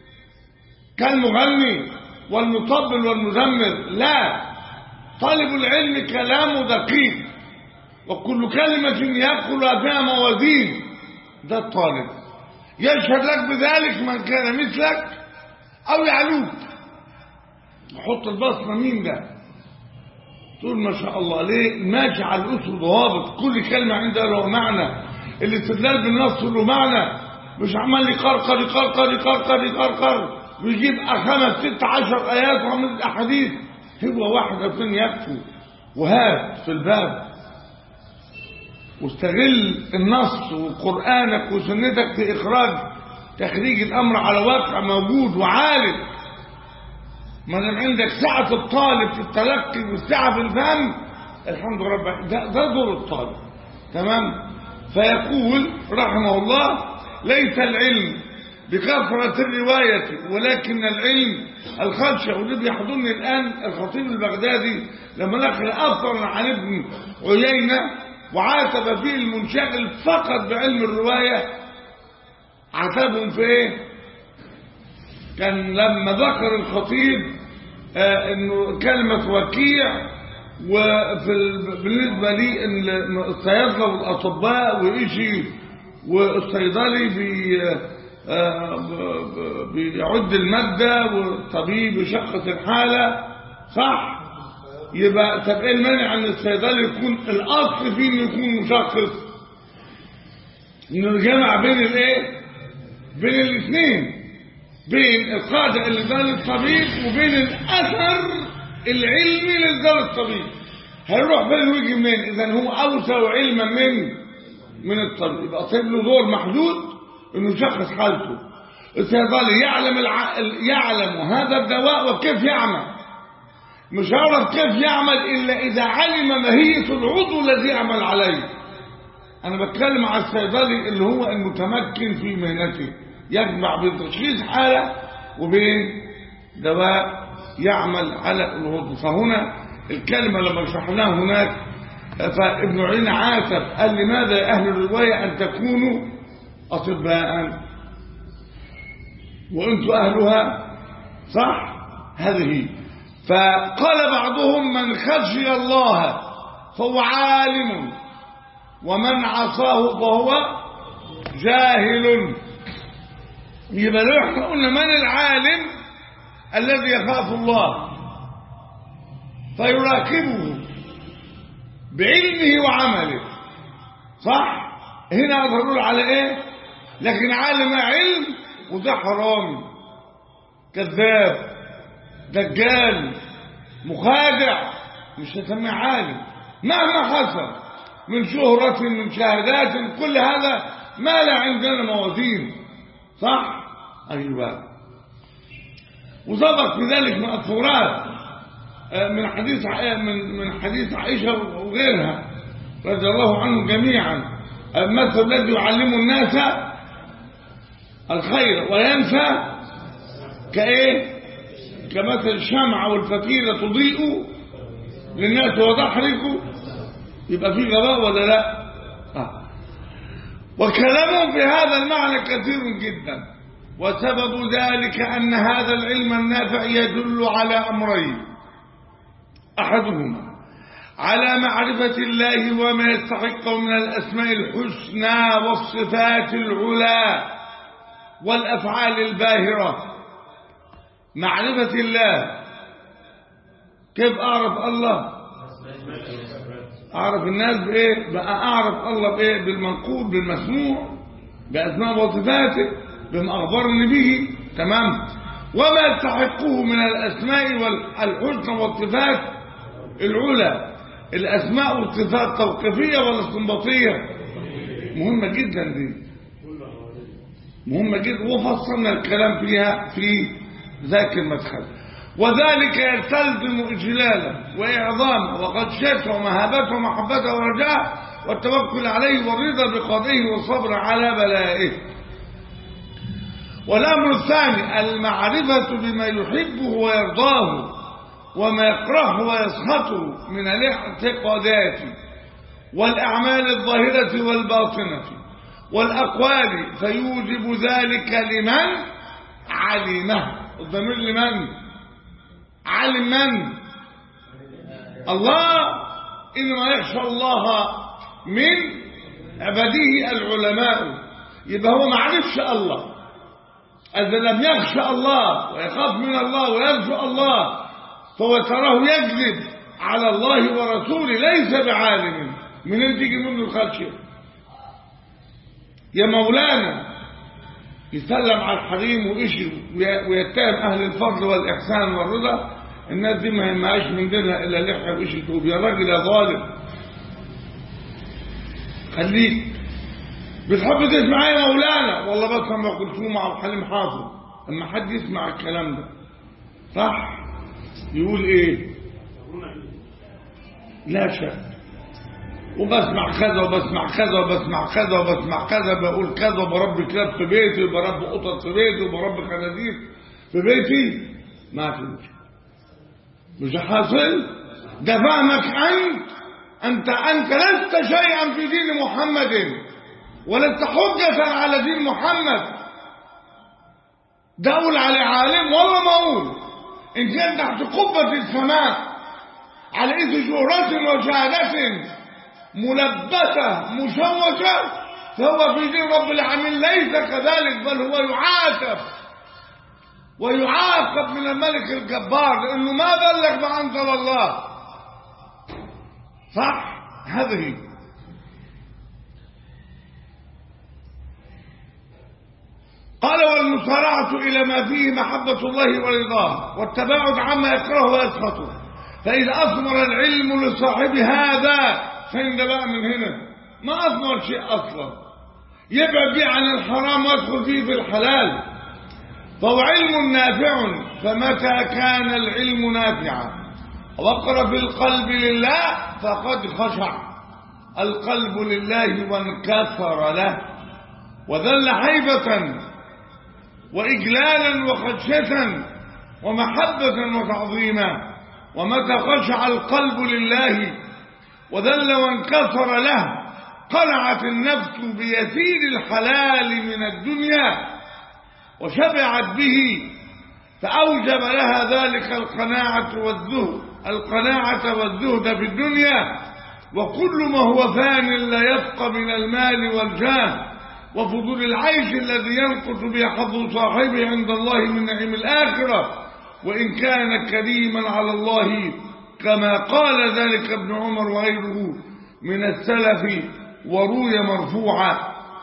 [SPEAKER 1] كالمغني والمطبل والمزمر لا طالب العلم كلامه دقيق وكل كلمة يدخل فيها موازين ده الطالب يشهد لك بذلك من كان مثلك أو يعلوك حط البصمة مين ده تقول ما شاء الله ليه ماشي على الأسر ضوابط كل كلمة عندها له معنى الاستدلال بالنص له معنى مش عمال يقرقر يقرقر يقرقر يقرقر ويجيب خمس ست عشر آيات وعمل أحاديث هو واحد اثنين يكفوا وهات في الباب واستغل النص وقرآنك وسنتك في إخراج تخريج الأمر على واقع موجود وعالم ما دام عندك سعة الطالب في التلقي والسعة في الفهم الحمد لله رب ده, ده دور الطالب تمام فيقول رحمه الله ليس العلم بكثرة الرواية ولكن العلم الخشية والذي يحضرني الآن الخطيب البغدادي لما نقل أثرا عن ابن عيينة وعاتب فيه المنشغل فقط بعلم الرواية عاتبهم في ايه كان لما ذكر الخطيب آه انه كلمة وكيع وفي ال- بالنسبة لي إن الصيادلة والأطباء وإيشي والصيدلي بي آه، ب- ب- بيعد المادة والطبيب يشخص الحالة صح يبقى طب ايه المانع ان الصيدلي يكون الاصل فيه انه يكون مشخص انه الجمع بين الايه بين الاثنين بين القاعدة اللي ده للطبيب وبين الاثر العلمي اللي ده للطبيب هيروح فين ويجي منين اذا هو اوسع علما من من الطبيب يبقى طيب له دور محدود انه يشخص حالته الصيدلي يعلم الع... يعلم هذا الدواء وكيف يعمل مش هعرف كيف يعمل إلا إذا علم ماهية العضو الذي يعمل عليه أنا بتكلم على الصيدلي اللي هو المتمكن في مهنته يجمع بين تشخيص حالة وبين دواء يعمل على العضو فهنا الكلمة لما شرحناها هناك فابن عين عاتب قال لماذا يا أهل الرواية أن تكونوا أطباء وأنتم أهلها صح هذه فقال بعضهم من خشي الله فهو عالم ومن عصاه فهو جاهل يبقى لو احنا قلنا من العالم الذي يخاف الله فيراقبه بعلمه وعمله صح هنا أظهروا على ايه لكن عالم علم وده حرامي كذاب دجال مخادع مش هسميه عالم مهما حصل من شهرة من شهادات كل هذا ما لا عندنا موازين صح ايوه وسبق في ذلك مأثورات من حديث من من حديث عائشة وغيرها رضي الله عنهم جميعا المثل الذي يعلم الناس الخير وينسى كايه كمثل الشمعة والفتيلة تضيء للناس وتحرق يبقى في غباء ولا لا آه. وكلامهم في هذا المعنى كثير جدا وسبب ذلك أن هذا العلم النافع يدل على أمرين أحدهما على معرفة الله وما يستحقه من الأسماء الحسنى والصفات العلى والأفعال الباهرة معرفة الله كيف أعرف الله أعرف الناس بإيه بقى أعرف الله بإيه بالمنقول بالمسموع بأسماء وصفاته بما أخبرني به تمام وما يستحقه من الأسماء والحسنى والصفات العلى الأسماء والصفات توقيفية ولا استنباطية مهمة جدا دي مهمة جدا وفصلنا الكلام فيها في ذاك المدخل وذلك يستلزم إجلاله وإعظامه وخشيته ومهابته ومحبته ورجاءه والتوكل عليه والرضا بقضيه والصبر على بلائه والأمر الثاني المعرفة بما يحبه ويرضاه وما يكرهه ويسخطه من الاعتقادات والأعمال الظاهرة والباطنة والأقوال فيوجب ذلك لمن علمه الضمير لمن علم من الله إنما يخشى الله من عباده العلماء يبقى هو ما عرفش الله إذا لم يخشى الله ويخاف من الله ويرجو الله فهو تراه يكذب على الله ورسوله ليس بعالم من اللي تيجي منه الخشيه يا مولانا يسلم على الحريم وإشي ويتهم أهل الفضل والإحسان والرضا الناس دي ما يهمهاش من دينها إلا لحية وإشي توب يا راجل يا ظالم خليك بتحب تسمع يا مولانا والله بس ما قلت مع حليم حافظ اما حد يسمع الكلام ده صح يقول ايه لا شك وبسمع كذا وبسمع كذا وبسمع كذا وبسمع كذا بقول كذا وبربي كلاب في بيتي وبربي قطط في بيتي وبربي خنازير في بيتي ما في مش حاصل ده فهمك انت انت انت لست شيئا في دين محمد ولست حجة على دين محمد ده اقول عليه عالم والله ما اقول ان كان تحت قبة السماء على اذ شهرة وشهادة ملبسة مشوشة فهو في دين رب العالمين ليس كذلك بل هو يعاتب ويعاقب من الملك الجبار لأنه ما بلغ ما أنزل الله صح هذه قال والمسارعة إلى ما فيه محبة الله ورضاه والتباعد عما يكره ويسخطه فإذا أثمر العلم لصاحب هذا فين ده بقى من هنا ما أثمر شيء أصلا يبعد بيه عن الحرام ويدخل فيه في الحلال فهو علم نافع فمتى كان العلم نافعا وقر في القلب لله فقد خشع القلب لله وانكسر له وذل حيبة وإجلالا وخشية ومحبة وتعظيما ومتى خشع القلب لله وذل وانكسر له قنعت النفس بيسير الحلال من الدنيا وشبعت به فأوجب لها ذلك القناعة والزهد القناعة والزهد في الدنيا وكل ما هو فان لا يبقى من المال والجاه وفضول العيش الذي ينقص به حظ صاحبه عند الله من نعيم الآخرة وإن كان كريما على الله كما قال ذلك ابن عمر وغيره من السلف وروي مرفوعا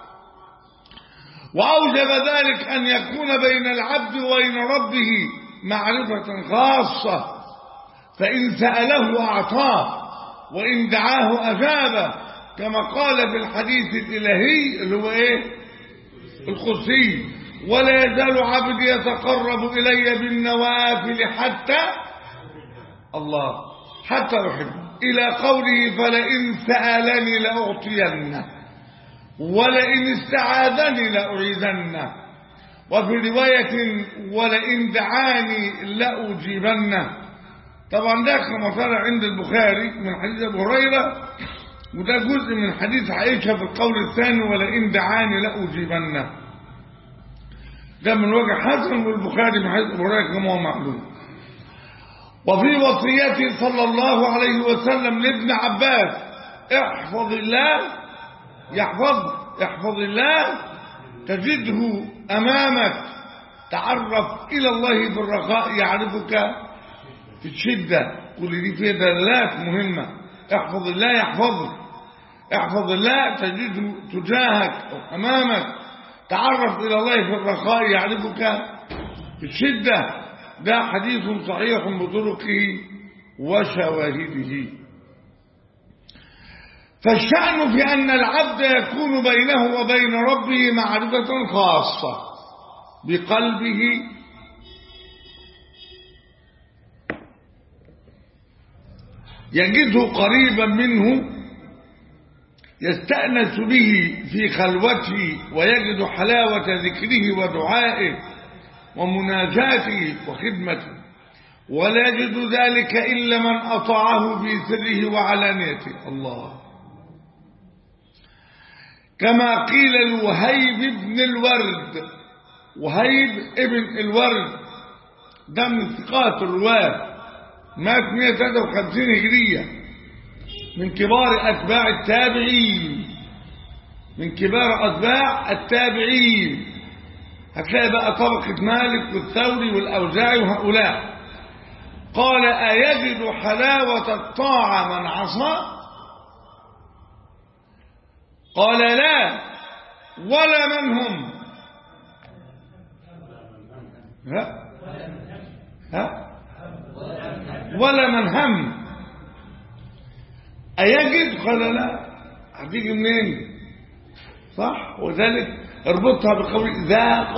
[SPEAKER 1] وأوجب ذلك أن يكون بين العبد وبين ربه معرفة خاصة فإن سأله أعطاه وإن دعاه أجابه كما قال في الحديث الإلهي اللي هو إيه القدسي ولا يزال عبدي يتقرب إلي بالنوافل حتى الله حتى أحب إلى قوله فلئن سألني لأعطينه ولئن استعاذني لأعيذنه وفي رواية ولئن دعاني لأجيبنه طبعا ده كما طلع عند البخاري من حديث أبو هريرة وده جزء من حديث عائشة في القول الثاني ولئن دعاني لأجيبنه ده من وجه حسن والبخاري من حديث أبو هريرة كما هو معلوم وفي وصيته صلى الله عليه وسلم لابن عباس احفظ الله يحفظ احفظ الله تجده أمامك تعرف إلى الله في الرخاء يعرفك في الشدة كل دي فيها دلالات مهمة احفظ الله يحفظك احفظ الله تجده تجاهك أو أمامك تعرف إلى الله في الرخاء يعرفك في الشدة ده حديث صحيح بطرقه وشواهده فالشأن في أن العبد يكون بينه وبين ربه معرفة خاصة بقلبه يجده قريبا منه يستأنس به في خلوته ويجد حلاوة ذكره ودعائه ومناجاته وخدمته ولا يجد ذلك إلا من أطاعه في سره وعلانيته الله كما قيل الوهيب ابن الورد وهيب ابن الورد ده من ثقات الرواه مات 153 هجرية من كبار أتباع التابعين من كبار أتباع التابعين هتلاقي بقى طبقة مالك والثوري والأوزاعي وهؤلاء قال أيجد حلاوة الطاعة من عصى قال لا ولا من هم ها ها ولا من هم أيجد قال لا هتيجي منين صح وذلك اربطها بقول ذاق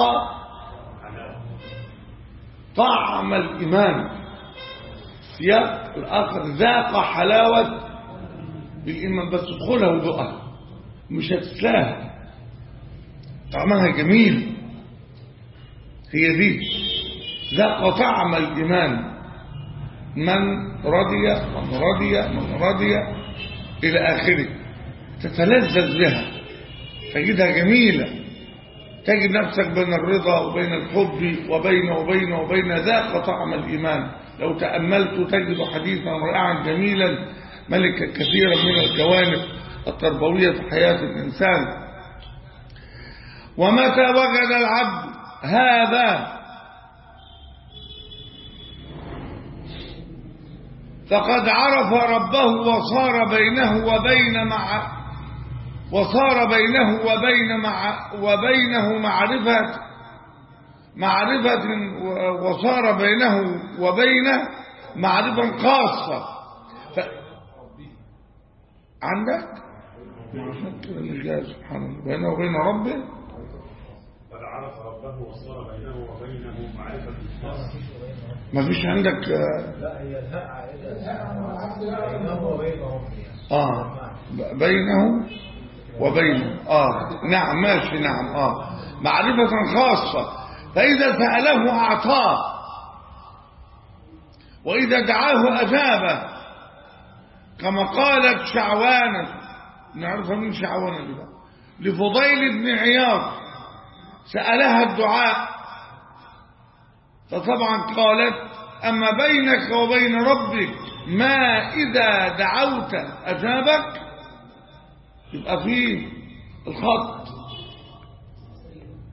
[SPEAKER 1] طعم الإيمان سياق الآخر ذاق حلاوة الإيمان بس ادخلها وذوقها مش هتسلاها طعمها جميل هي دي ذاق طعم الإيمان من رضي من رضي من رضي إلى آخره تتلذذ بها تجدها جميلة تجد نفسك بين الرضا وبين الحب وبين وبين وبين ذاق طعم الإيمان لو تأملت تجد حديثا رائعا جميلا ملك كثيرا من الجوانب التربوية في حياة الإنسان ومتى وجد العبد هذا فقد عرف ربه وصار بينه وبين مع وصار بينه وبين مع وبينه معرفة معرفة وصار بينه وبينه معرفة خاصة ف... عندك مش جاي سبحان الله بينه وبين ربه
[SPEAKER 4] قد عرف ربه وصار بينه وبينه معرفة خاصة
[SPEAKER 1] ما فيش عندك
[SPEAKER 2] لا هي الهاء عائدة بينه وبينهم
[SPEAKER 1] اه بينه وبينه اه نعم ماشي نعم اه معرفة خاصة فإذا سأله أعطاه وإذا دعاه أجابه كما قالت شعوانة نعرفها من شعوانة دي بقى لفضيل بن عياض سألها الدعاء فطبعا قالت أما بينك وبين ربك ما إذا دعوت أجابك يبقى فيه الخط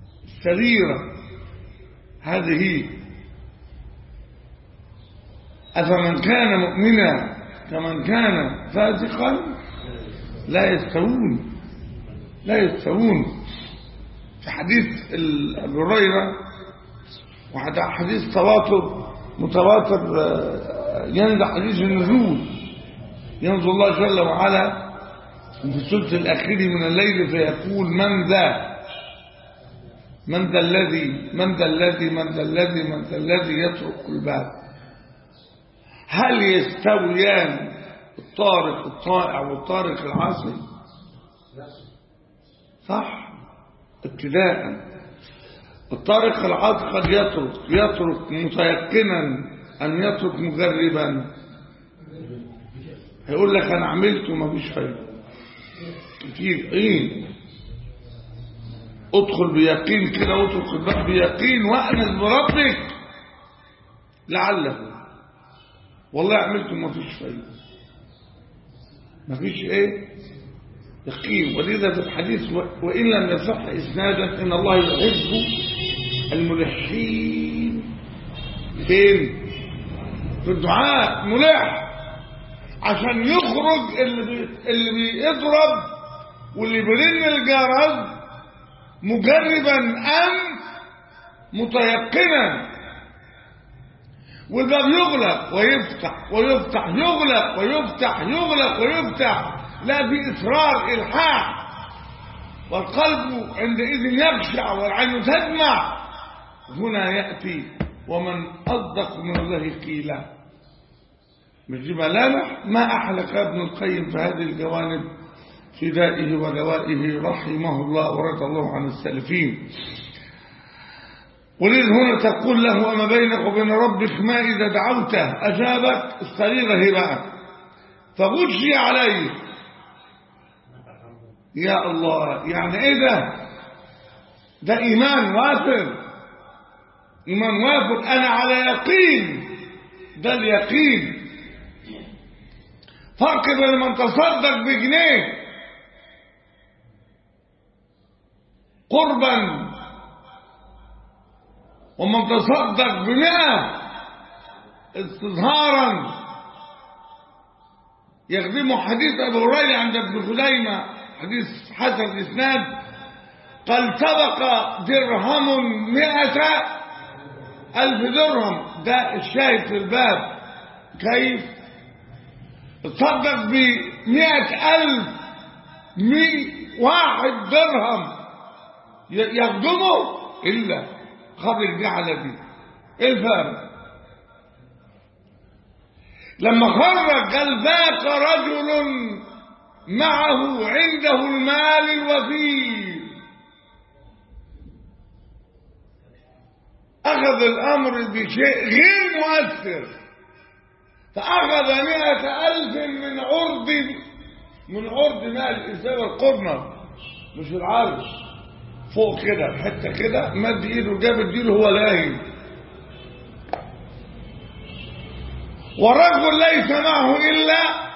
[SPEAKER 1] السريرة هذه أفمن كان مؤمنا كمن كان فاسقا لا يستوون لا يستوون في حديث ال- أبي هريرة وحد حديث تواتر متواتر آه، ينزع حديث النزول ينزل الله جل وعلا في الثلث الأخير من الليل فيقول من ذا من ذا الذي من ذا الذي من ذا الذي من ذا الذي يطرق الباب هل يستويان الطارق الطائع والطارق العاصي صح ابتداء الطارق العاصي قد يترك يترك متيقنا أن يترك مجربا هيقول لك أنا عملت ومفيش فايدة كتير ايه ادخل بيقين كده واترك الباب بيقين وأنس بربك لعله والله عملت ومفيش فايدة مفيش ايه يقين ولذا في الحديث و- وإن لم يصح إسنادا إن الله يحب الملحين فين في الدعاء ملح عشان يخرج اللي بي... اللي بيضرب واللي بيرن الجرس مجربا أم متيقنا والباب يغلق ويفتح ويفتح يغلق ويفتح يغلق ويفتح لا في إصرار إلحاح والقلب عندئذ يخشع والعين تدمع هنا يأتي ومن أصدق من الله قيلا مش دي ملامح ما أحلك ابن القيم في هذه الجوانب في دائه ودوائه رحمه الله ورضى الله عن السلفين ولذ هنا تقول له أما بينك وبين ربك ما إذا دعوته أجابك الصغيرة هي بقى فغشي عليه يا الله يعني ايه ده ده ايمان وافر ايمان وافر انا على يقين ده اليقين فرق بين من تصدق بجنيه قربا ومن تصدق بمئة استظهارا يخدمه حديث أبو هريرة عند ابن خزيمة حديث حسن الإسناد قال سبق درهم مئة ألف درهم ده الشاهد في الباب كيف تصدق بمئة ألف مي واحد درهم ي- يخدمه إلا خبر جعل دي إيه الفرق لما خرج قال ذاك رجل معه عنده المال الوفير أخذ الأمر بشيء غير مؤثر فأخذ مئة ألف من عرض من عرض مال إزاي القرنة مش العرش فوق كده حتة كده مد إيده جاب الديل هو لاهي والرجل ليس معه إلا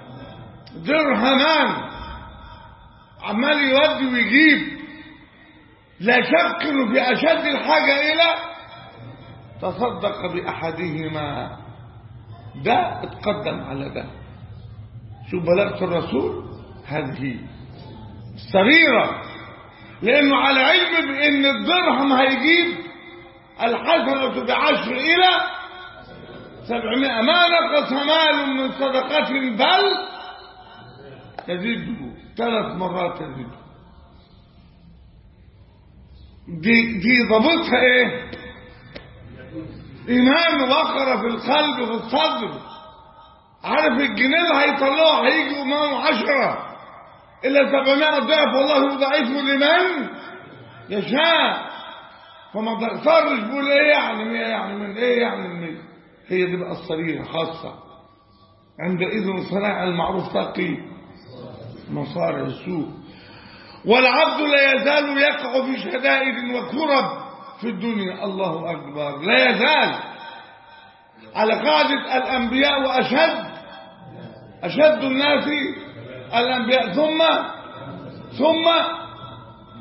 [SPEAKER 1] درهمان عمال يودي ويجيب لا شك انه في اشد الحاجه الى تصدق باحدهما ده اتقدم على ده شوف بلاغه الرسول هذه صغيره لانه على علم بان الدرهم هيجيب الحسنه بعشر الى سبعمائة ما نقص مال من صدقة بل تزيده ثلاث مرات تزيده دي, دي ضبطها ايه ايمان وقر في القلب في الصدر عارف الجنيه اللي هيطلعه هيجي امامه عشرة الا سبعمائة ضعف والله يضاعفه لمن يشاء فما تغترش بقول ايه يعني مية يعني من ايه يعني من مية هي دي بقى الصريحة خاصة عندئذ صناع المعروف تقي مصارع السوء والعبد لا يزال يقع في شدائد وكرب في الدنيا الله أكبر لا يزال على قاعدة الأنبياء وأشد أشد الناس الأنبياء ثم ثم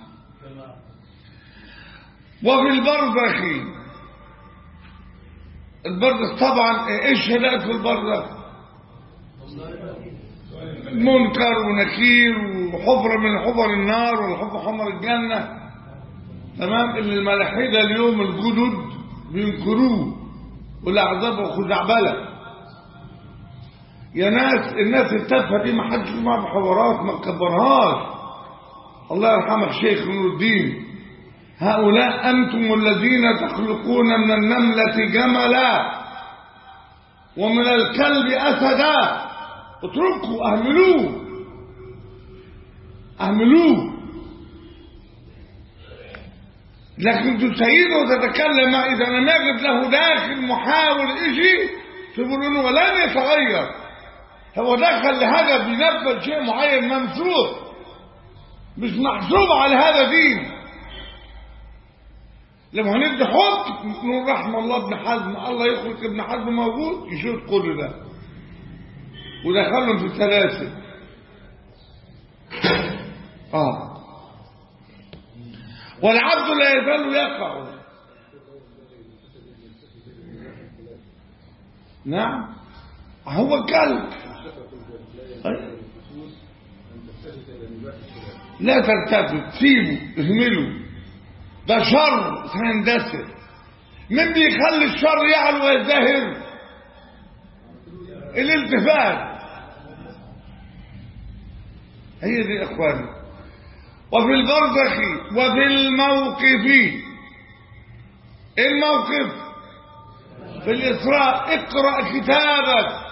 [SPEAKER 1] وفي البرزخ البرزخ طبعا ايش شهادات في البرزخ منكر ونكير وحفرة من حفر النار والحفر حمر الجنة تمام اللي الملاحدة اليوم الجدد بينكروه والأعذاب وخزعبلة يا ناس الناس التافهة دي ما حدش يسمع بحوارات ما تكبرهاش الله يرحمك شيخ نور الدين هؤلاء أنتم الذين تخلقون من النملة جملا ومن الكلب أسدا اتركوا أهملوه أهملوه لكن تسيده وتتكلم إذا لم يجد له داخل محاول إشي تقول إنه ولن يتغير هو دخل لهدف ينفذ شيء معين ممسوح مش محسوب على هذا دين لما هندي حكم نقول رحم الله ابن حزم الله يخلق ابن حزم موجود يشوف كل ده ودخلهم في السلاسل اه والعبد لا يزال يقع نعم هو كلب طيب. لا تلتفت سيبه اهمله ده شر سيندثر من بيخلي الشر يعلو ويزدهر الالتفات هي دي اخواني وفي البرزخ وفي الموقف الموقف في الإسراء اقرأ كتابك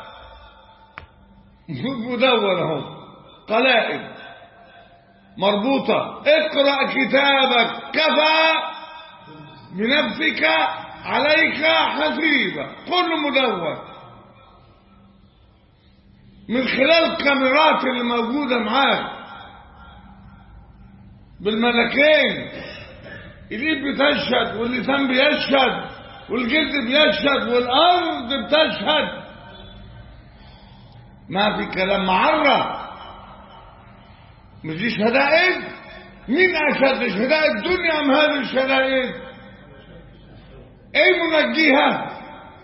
[SPEAKER 1] مدون اهو قلائد مربوطة اقرأ كتابك كفى بنفسك عليك حسيبا كل مدون من خلال الكاميرات اللي موجودة معاك بالملكين الايد بتشهد واللسان بيشهد والجلد بيشهد والارض بتشهد ما في كلام معرة مش دي شدائد مين اشد شدائد الدنيا ام هذه الشدائد ايه منجيها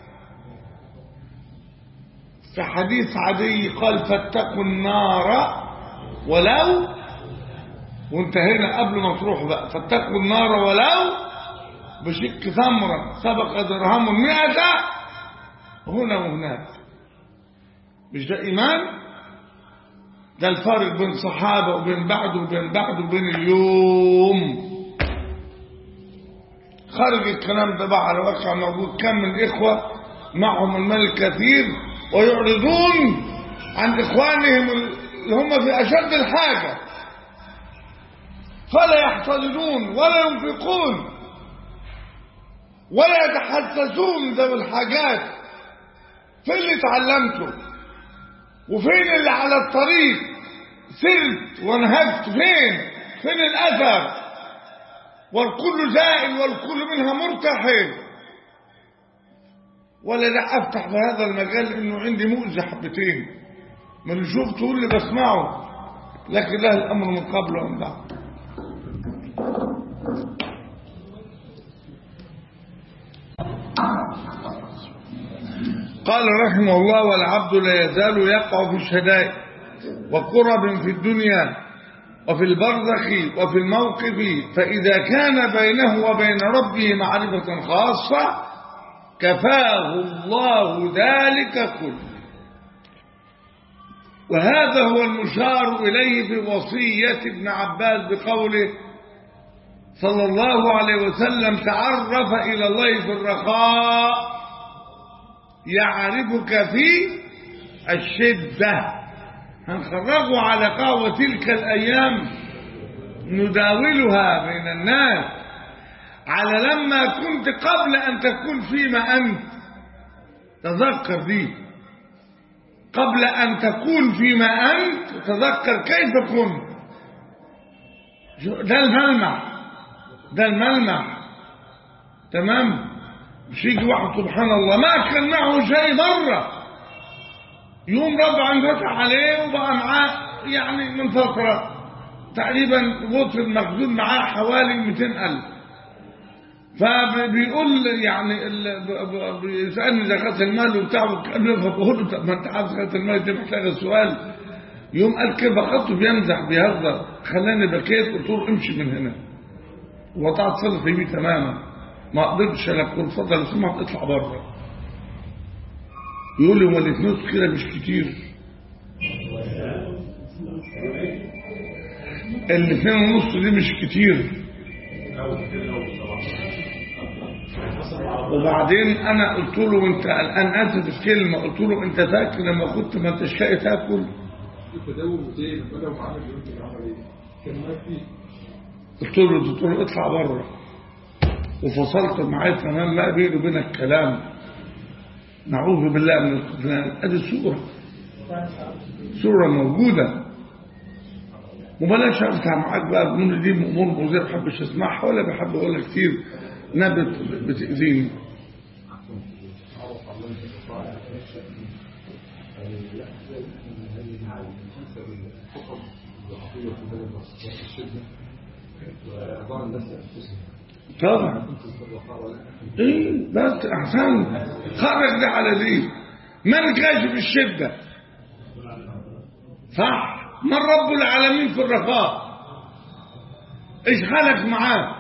[SPEAKER 1] في حديث عدي قال فاتقوا النار ولو وانتهينا قبل ما تروح بقى فاتقوا النار ولو بشق ثمرة سبق درهم مئة هنا وهناك مش ده إيمان ده الفارق بين صحابة وبين بعد وبين بعد وبين اليوم خرج الكلام ده بقى على واقع موجود كم من إخوة معهم المال الكثير ويعرضون عن إخوانهم اللي هم في أشد الحاجة فلا يحتضنون ولا ينفقون ولا يتحسسون ذوي الحاجات فين اللي اتعلمته وفين اللي على الطريق سرت ونهجت فين فين الأثر والكل زائل والكل منها مرتحل ولا لا أفتح في هذا المجال إنه عندي مؤذي حبتين من اللي شفته اللي بسمعه لكن له الأمر من قبل ومن بعد قال رحمه الله والعبد لا يزال يقع في الشدائد وقرب في الدنيا وفي البرزخ وفي الموقف فإذا كان بينه وبين ربه معرفة خاصة كفاه الله ذلك كله وهذا هو المشار إليه في وصية ابن عباس بقوله صلى الله عليه وسلم تعرف إلى الله في الرخاء يعرفك في الشدة هنخرجه على قهوة تلك الأيام نداولها بين الناس على لما كنت قبل أن تكون فيما أنت تذكر دي قبل أن تكون فيما أنت تذكر كيف كنت ده الملمح ده الملمح تمام مش يجي واحد سبحان الله ما كان معه شيء مرة يوم ربع انفتح عليه وبقى معاه يعني من فترة تقريبا وصل مخزون معاه حوالي 200 ألف فبيقول يعني ال- ب- ب- بيسالني زكاه المال وبتاع وكان فبقول له طب ما انت عارف زكاه المال دي محتاجه سؤال يوم قال كده خطه بيمزح بيهزر خلاني بكيت قلت له امشي من هنا وقطعت صلتي بيه تماما ما قدرتش انا اقول اتفضل لو سمحت اطلع بره يقول لي هو الاثنين كده مش كتير الاثنين ونص دي مش كتير وبعدين انا قلت له انت الان اسف الكلمه قلت له انت فاكر لما كنت ما انتش لاقي تاكل
[SPEAKER 3] التداول زي بدأ معامل يقول عمل ايه كان ما فيه
[SPEAKER 1] قلت له قلت له اطلع بره وفصلت معاه تمام ما بيني وبينك كلام نعوذ بالله من الخذلان ادي صوره صوره موجوده وبلاش افتح معاك بقى بنقول دي امور مؤذيه ما بحبش اسمعها ولا بحب اقولها كتير انها بت- بتاذيني طبعا ايه بس احسن خرج ده على دي من كاشف الشده صح من رب العالمين في الرخاء ايش حالك معاه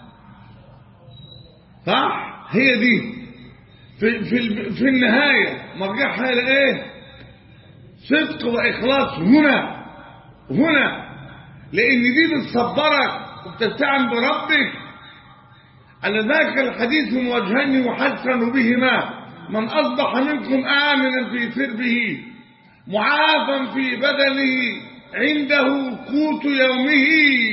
[SPEAKER 1] صح هي دي في في الب- في النهايه مرجعها الى ايه صدق واخلاص هنا هنا لان دي بتصبرك وبتستعن بربك على ذاك الحديث وجهين يحسن بهما من أصبح منكم آمنا في سربه معافا في بدنه عنده قوت يومه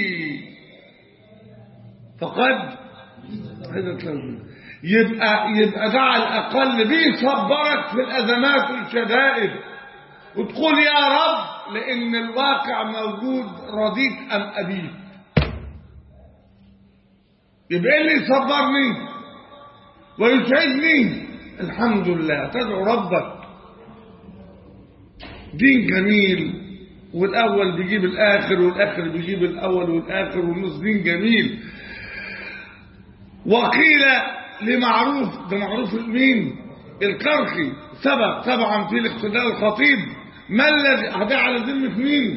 [SPEAKER 1] فقد هذا كلام. يبقى يبقى ده على الأقل بيصبرك في الأزمات والشدائد وتقول يا رب لأن الواقع موجود رضيت أم أبيت يبقى إيه اللي يصبرني ويسعدني الحمد لله تدعو ربك دين جميل والأول بيجيب الآخر والآخر بيجيب الأول والآخر والنص دين جميل وقيل لمعروف ده معروف مين الكرخي سبق طبعا في الاقتداء الخطيب ما الذي هذا على ذمة مين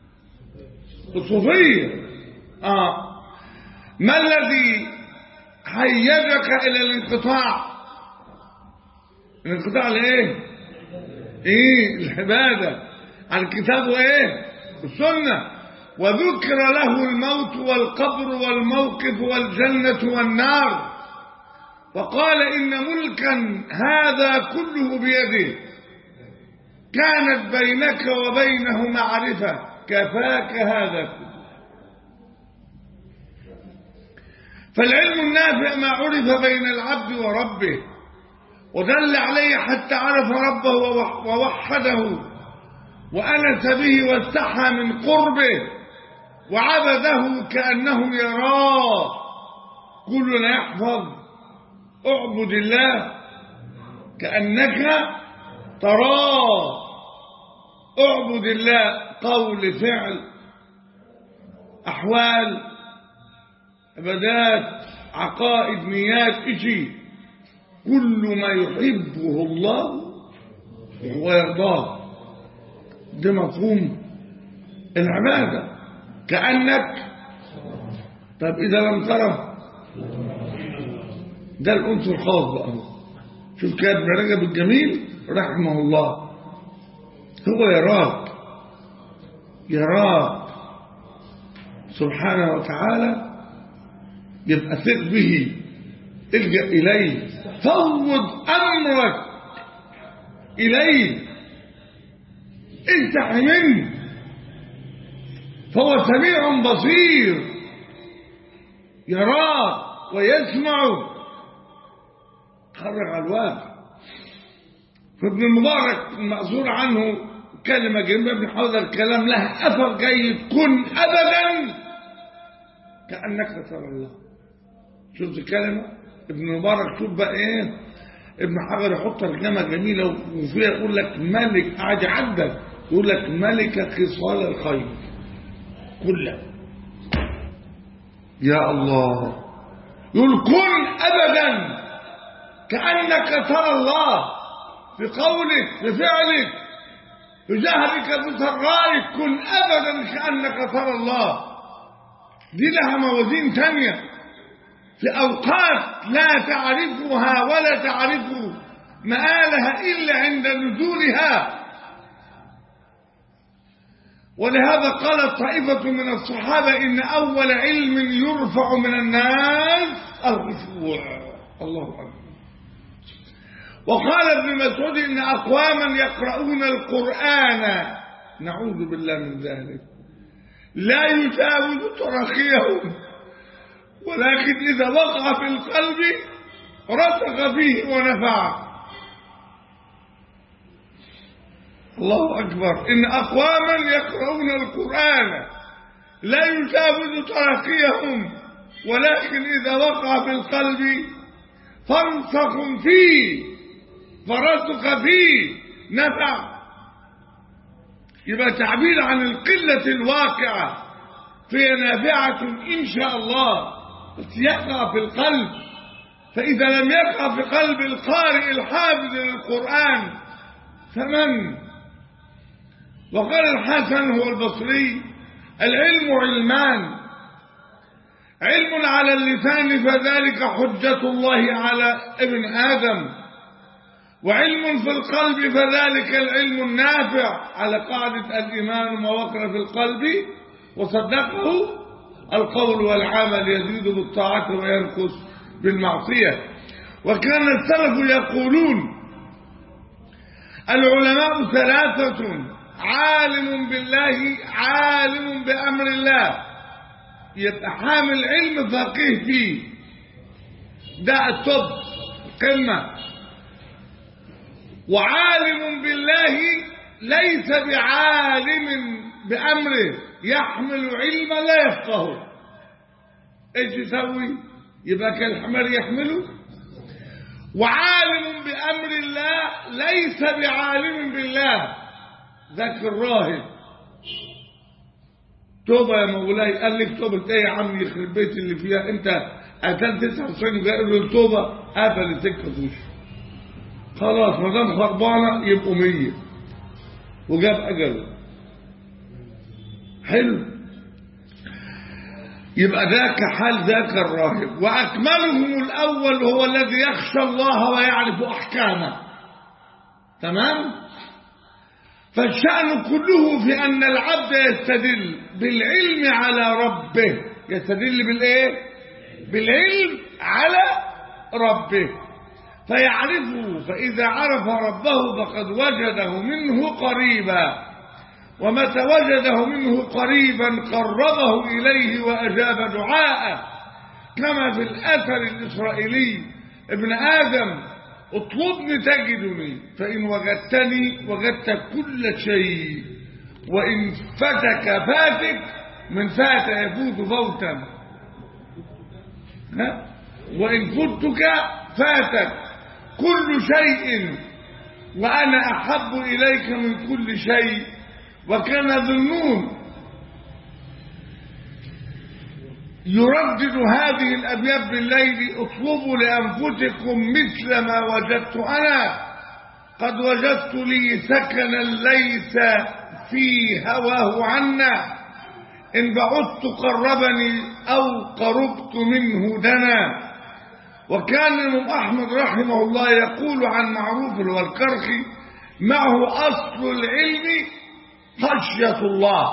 [SPEAKER 1] الصوفية اه ما الذي حيجك الى الانقطاع الانقطاع لايه ايه العباده عن الكتاب وايه السنه وذكر له الموت والقبر والموقف والجنه والنار وقال ان ملكا هذا كله بيده كانت بينك وبينه معرفه كفاك هذا كله فالعلم النافع ما عرف بين العبد وربه ودل عليه حتى عرف ربه ووح- ووحده وأنس به واستحى من قربه وعبده كأنه يراه كلنا يحفظ اعبد الله كأنك تراه اعبد الله قول فعل أحوال عبادات عقائد نيات إشي كل ما يحبه الله ويرضاه ده مفهوم العبادة كأنك طب إذا لم ترى ده الأنس الخاص بقى هو. شوف كده ابن رجب الجميل رحمه الله هو يراك يراك سبحانه وتعالى يبقى ثق به الجا اليه فوض امرك اليه انتح منه فهو سميع بصير يراك ويسمع خرج على الواقع فابن المبارك المأثور عنه كلمة جميلة ابن هذا الكلام لها أثر جيد كن أبدا كأنك ترى الله شفت الكلمة ابن مبارك شوف بقى ايه ابن حجر يحط ترجمة جميلة وفيها يقول لك ملك قاعد يعدد يقول لك ملك خصال الخير كلها يا الله يقول كن أبدا كأنك ترى الله في قولك في فعلك في جهلك في سرائك كن أبدا كأنك ترى الله دي لها موازين تانية في أوقات لا تعرفها ولا تعرف مآلها إلا عند نزولها ولهذا قالت طائفة من الصحابة إن أول علم يرفع من الناس الخشوع الله أكبر وقال ابن مسعود إن أقواما يقرؤون القرآن نعوذ بالله من ذلك لا يجاوز تراخيهم ولكن إذا وقع في القلب رسخ فيه ونفع الله أكبر إن أقواما يقرؤون القرآن لا يجاوز تراقيهم ولكن إذا وقع في القلب فانسخ فيه فرسخ فيه نفع يبقى تعبير عن القلة الواقعة فهي نافعة إن شاء الله بس يقع في القلب فإذا لم يقع في قلب القارئ الحافظ للقرآن فمن وقال الحسن هو البصري العلم علمان علم على اللسان فذلك حجة الله على ابن آدم وعلم في القلب فذلك العلم النافع على قاعدة الإيمان ما وقر في القلب وصدقه القول والعمل يزيد بالطاعة وينقص بالمعصية وكان السلف يقولون العلماء ثلاثة عالم بالله عالم بأمر الله يبقى حامل علم فقيه فيه ده الطب قمة وعالم بالله ليس بعالم بأمره يحمل علما لا يفقهه ايش يسوي يبقى كالحمار يحمله وعالم بأمر الله ليس بعالم بالله ذاك الراهب توبة يا مولاي قال لك توبة ايه يا عم يخرب بيت اللي فيها انت قتلت 99 وجاي له التوبة قفل السكة في وشه خلاص ما دام خربانة يبقوا 100 وجاب اجله حلو يبقى ذاك حال ذاك الراهب وأكملهم الأول هو الذي يخشى الله ويعرف أحكامه تمام فالشأن كله في أن العبد يستدل بالعلم على ربه يستدل بالإيه بالعلم على ربه فيعرفه فإذا عرف ربه فقد وجده منه قريبا ومتى وجده منه قريبا قربه إليه وأجاب دعاءه كما في الأثر الإسرائيلي ابن آدم اطلبني تجدني فإن وجدتني وجدت كل شيء وإن فتك فاتك من فات يفوت فوتا ها؟ وإن فتك فاتك كل شيء وأنا أحب إليك من كل شيء وكان ذنون يردد هذه الأبيات بالليل اطلبوا لأنفسكم مثل ما وجدت أنا قد وجدت لي سكنا ليس في هواه عنا إن بعدت قربني أو قربت منه دنا وكان الإمام أحمد رحمه الله يقول عن معروف والكرخي معه أصل العلم خشية الله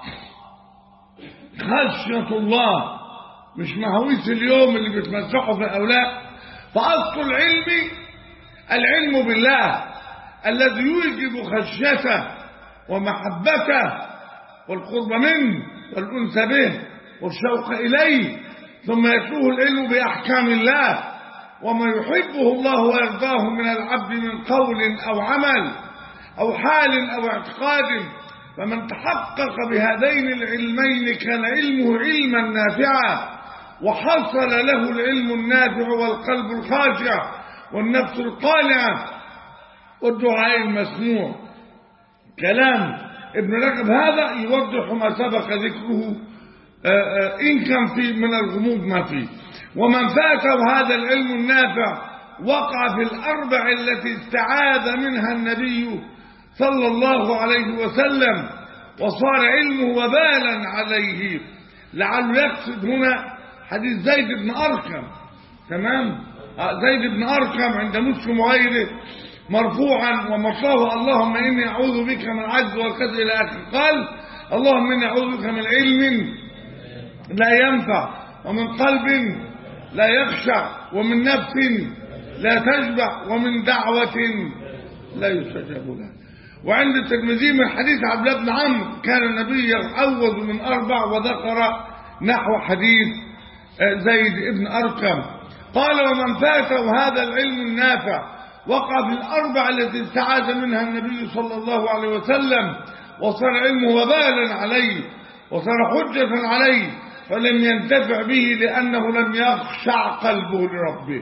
[SPEAKER 1] خشية الله مش مهويس اليوم اللي بتمسحوا في أولاء فأصل العلم العلم بالله الذي يوجب خشيته ومحبته والقرب منه والأنس به والشوق إليه ثم يتلوه العلم بأحكام الله وما يحبه الله ويرضاه من العبد من قول أو عمل أو حال أو اعتقاد فمن تحقق بهذين العلمين كان علمه علما نافعا وحصل له العلم النافع والقلب الخاشع والنفس القانعة والدعاء المسموع كلام ابن رجب هذا يوضح ما سبق ذكره إن كان في من الغموض ما فيه ومن فاته هذا العلم النافع وقع في الأربع التي استعاذ منها النبي صلى الله عليه وسلم وصار علمه وبالا عليه لعله يقصد هنا حديث زيد بن أركم تمام آه، زيد بن أركم عند مسلم وغيره مرفوعا ومصاه اللهم إني أعوذ بك من العجز والكسل إلى آخر قال اللهم إني أعوذ بك من علم لا ينفع ومن قلب لا يخشع ومن نفس لا تشبع ومن دعوة لا يستجاب لها وعند الترمذي من حديث عبد الله بن عمرو كان النبي يعوذ من أربع وذكر نحو حديث آه، زيد بن أرقم قال ومن فاته هذا العلم النافع وقع في الأربع التي استعاذ منها النبي صلى الله عليه وسلم وصار علمه وبالا عليه وصار حجة عليه فلم ينتفع به لأنه لم يخشع قلبه لربه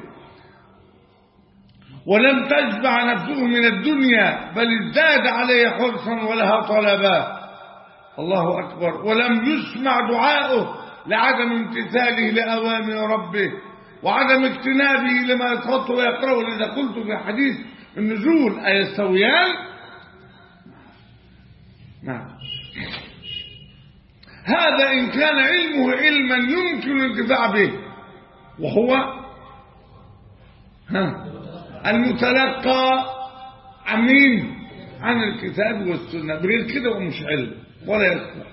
[SPEAKER 1] ولم تشبع نفسه من الدنيا بل ازداد عليه حرصا ولها طلبا الله أكبر ولم يسمع دعاؤه لعدم امتثاله لأوامر ربه وعدم اجتنابه لما يتخطه ويقرأه لذا قلت في حديث النزول أيستويان نعم هذا إن كان علمه علما يمكن الانتفاع به وهو ها المتلقى عن مين عن الكتاب والسنة بغير كده ومش علم ولا يصلح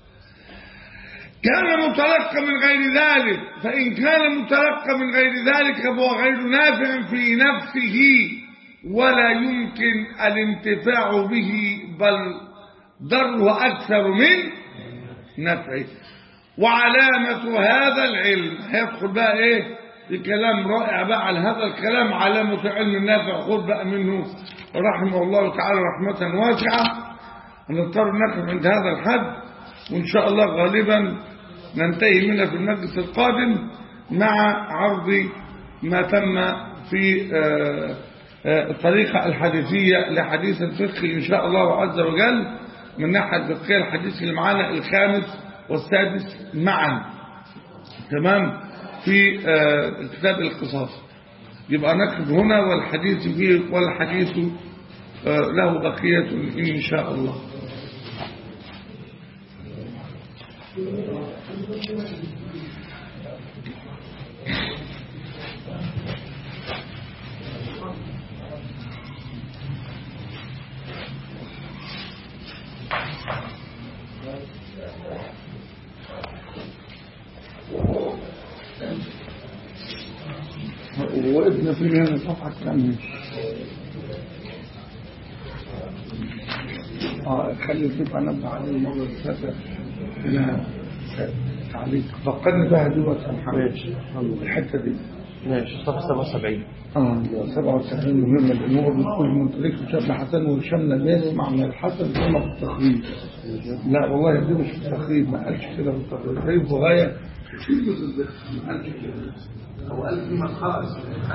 [SPEAKER 1] كان متلقى من غير ذلك فإن كان متلقى من غير ذلك فهو غير نافع في نفسه ولا يمكن الانتفاع به بل ضره أكثر من نفعه وعلامة هذا العلم هيدخل بقى ايه بكلام رائع بقى على هذا الكلام علامة علم النافع خذ بقى منه رحمه الله تعالى رحمة واسعة نضطر نقف عند هذا الحد وإن شاء الله غالبا ننتهي منها في المجلس القادم مع عرض ما تم في آه، آه، الطريقة الحديثية لحديث الفقه إن شاء الله عز وجل من ناحية الفقهية الحديث اللي معانا الخامس والسادس معا تمام في آه، كتاب القصاص يبقى نقف هنا والحديث فيه والحديث آه، له بقية إن شاء الله وابن في هنا صفحة كاملة اه خلي تبقى نبه عليه المرة اللي فاتت إلى تعليق فقدني بها دلوقتي عن حاجة الحتة دي
[SPEAKER 5] ماشي صفحة 77
[SPEAKER 1] اه 77 مهمة لأن هو بيقول من طريق هشام حسن وهشام نبيل مع من الحسن ثم في التخريج لا والله دي مش في التخريج ما قالش كده في التخريج غاية ما قالش كده هو قال في من خرج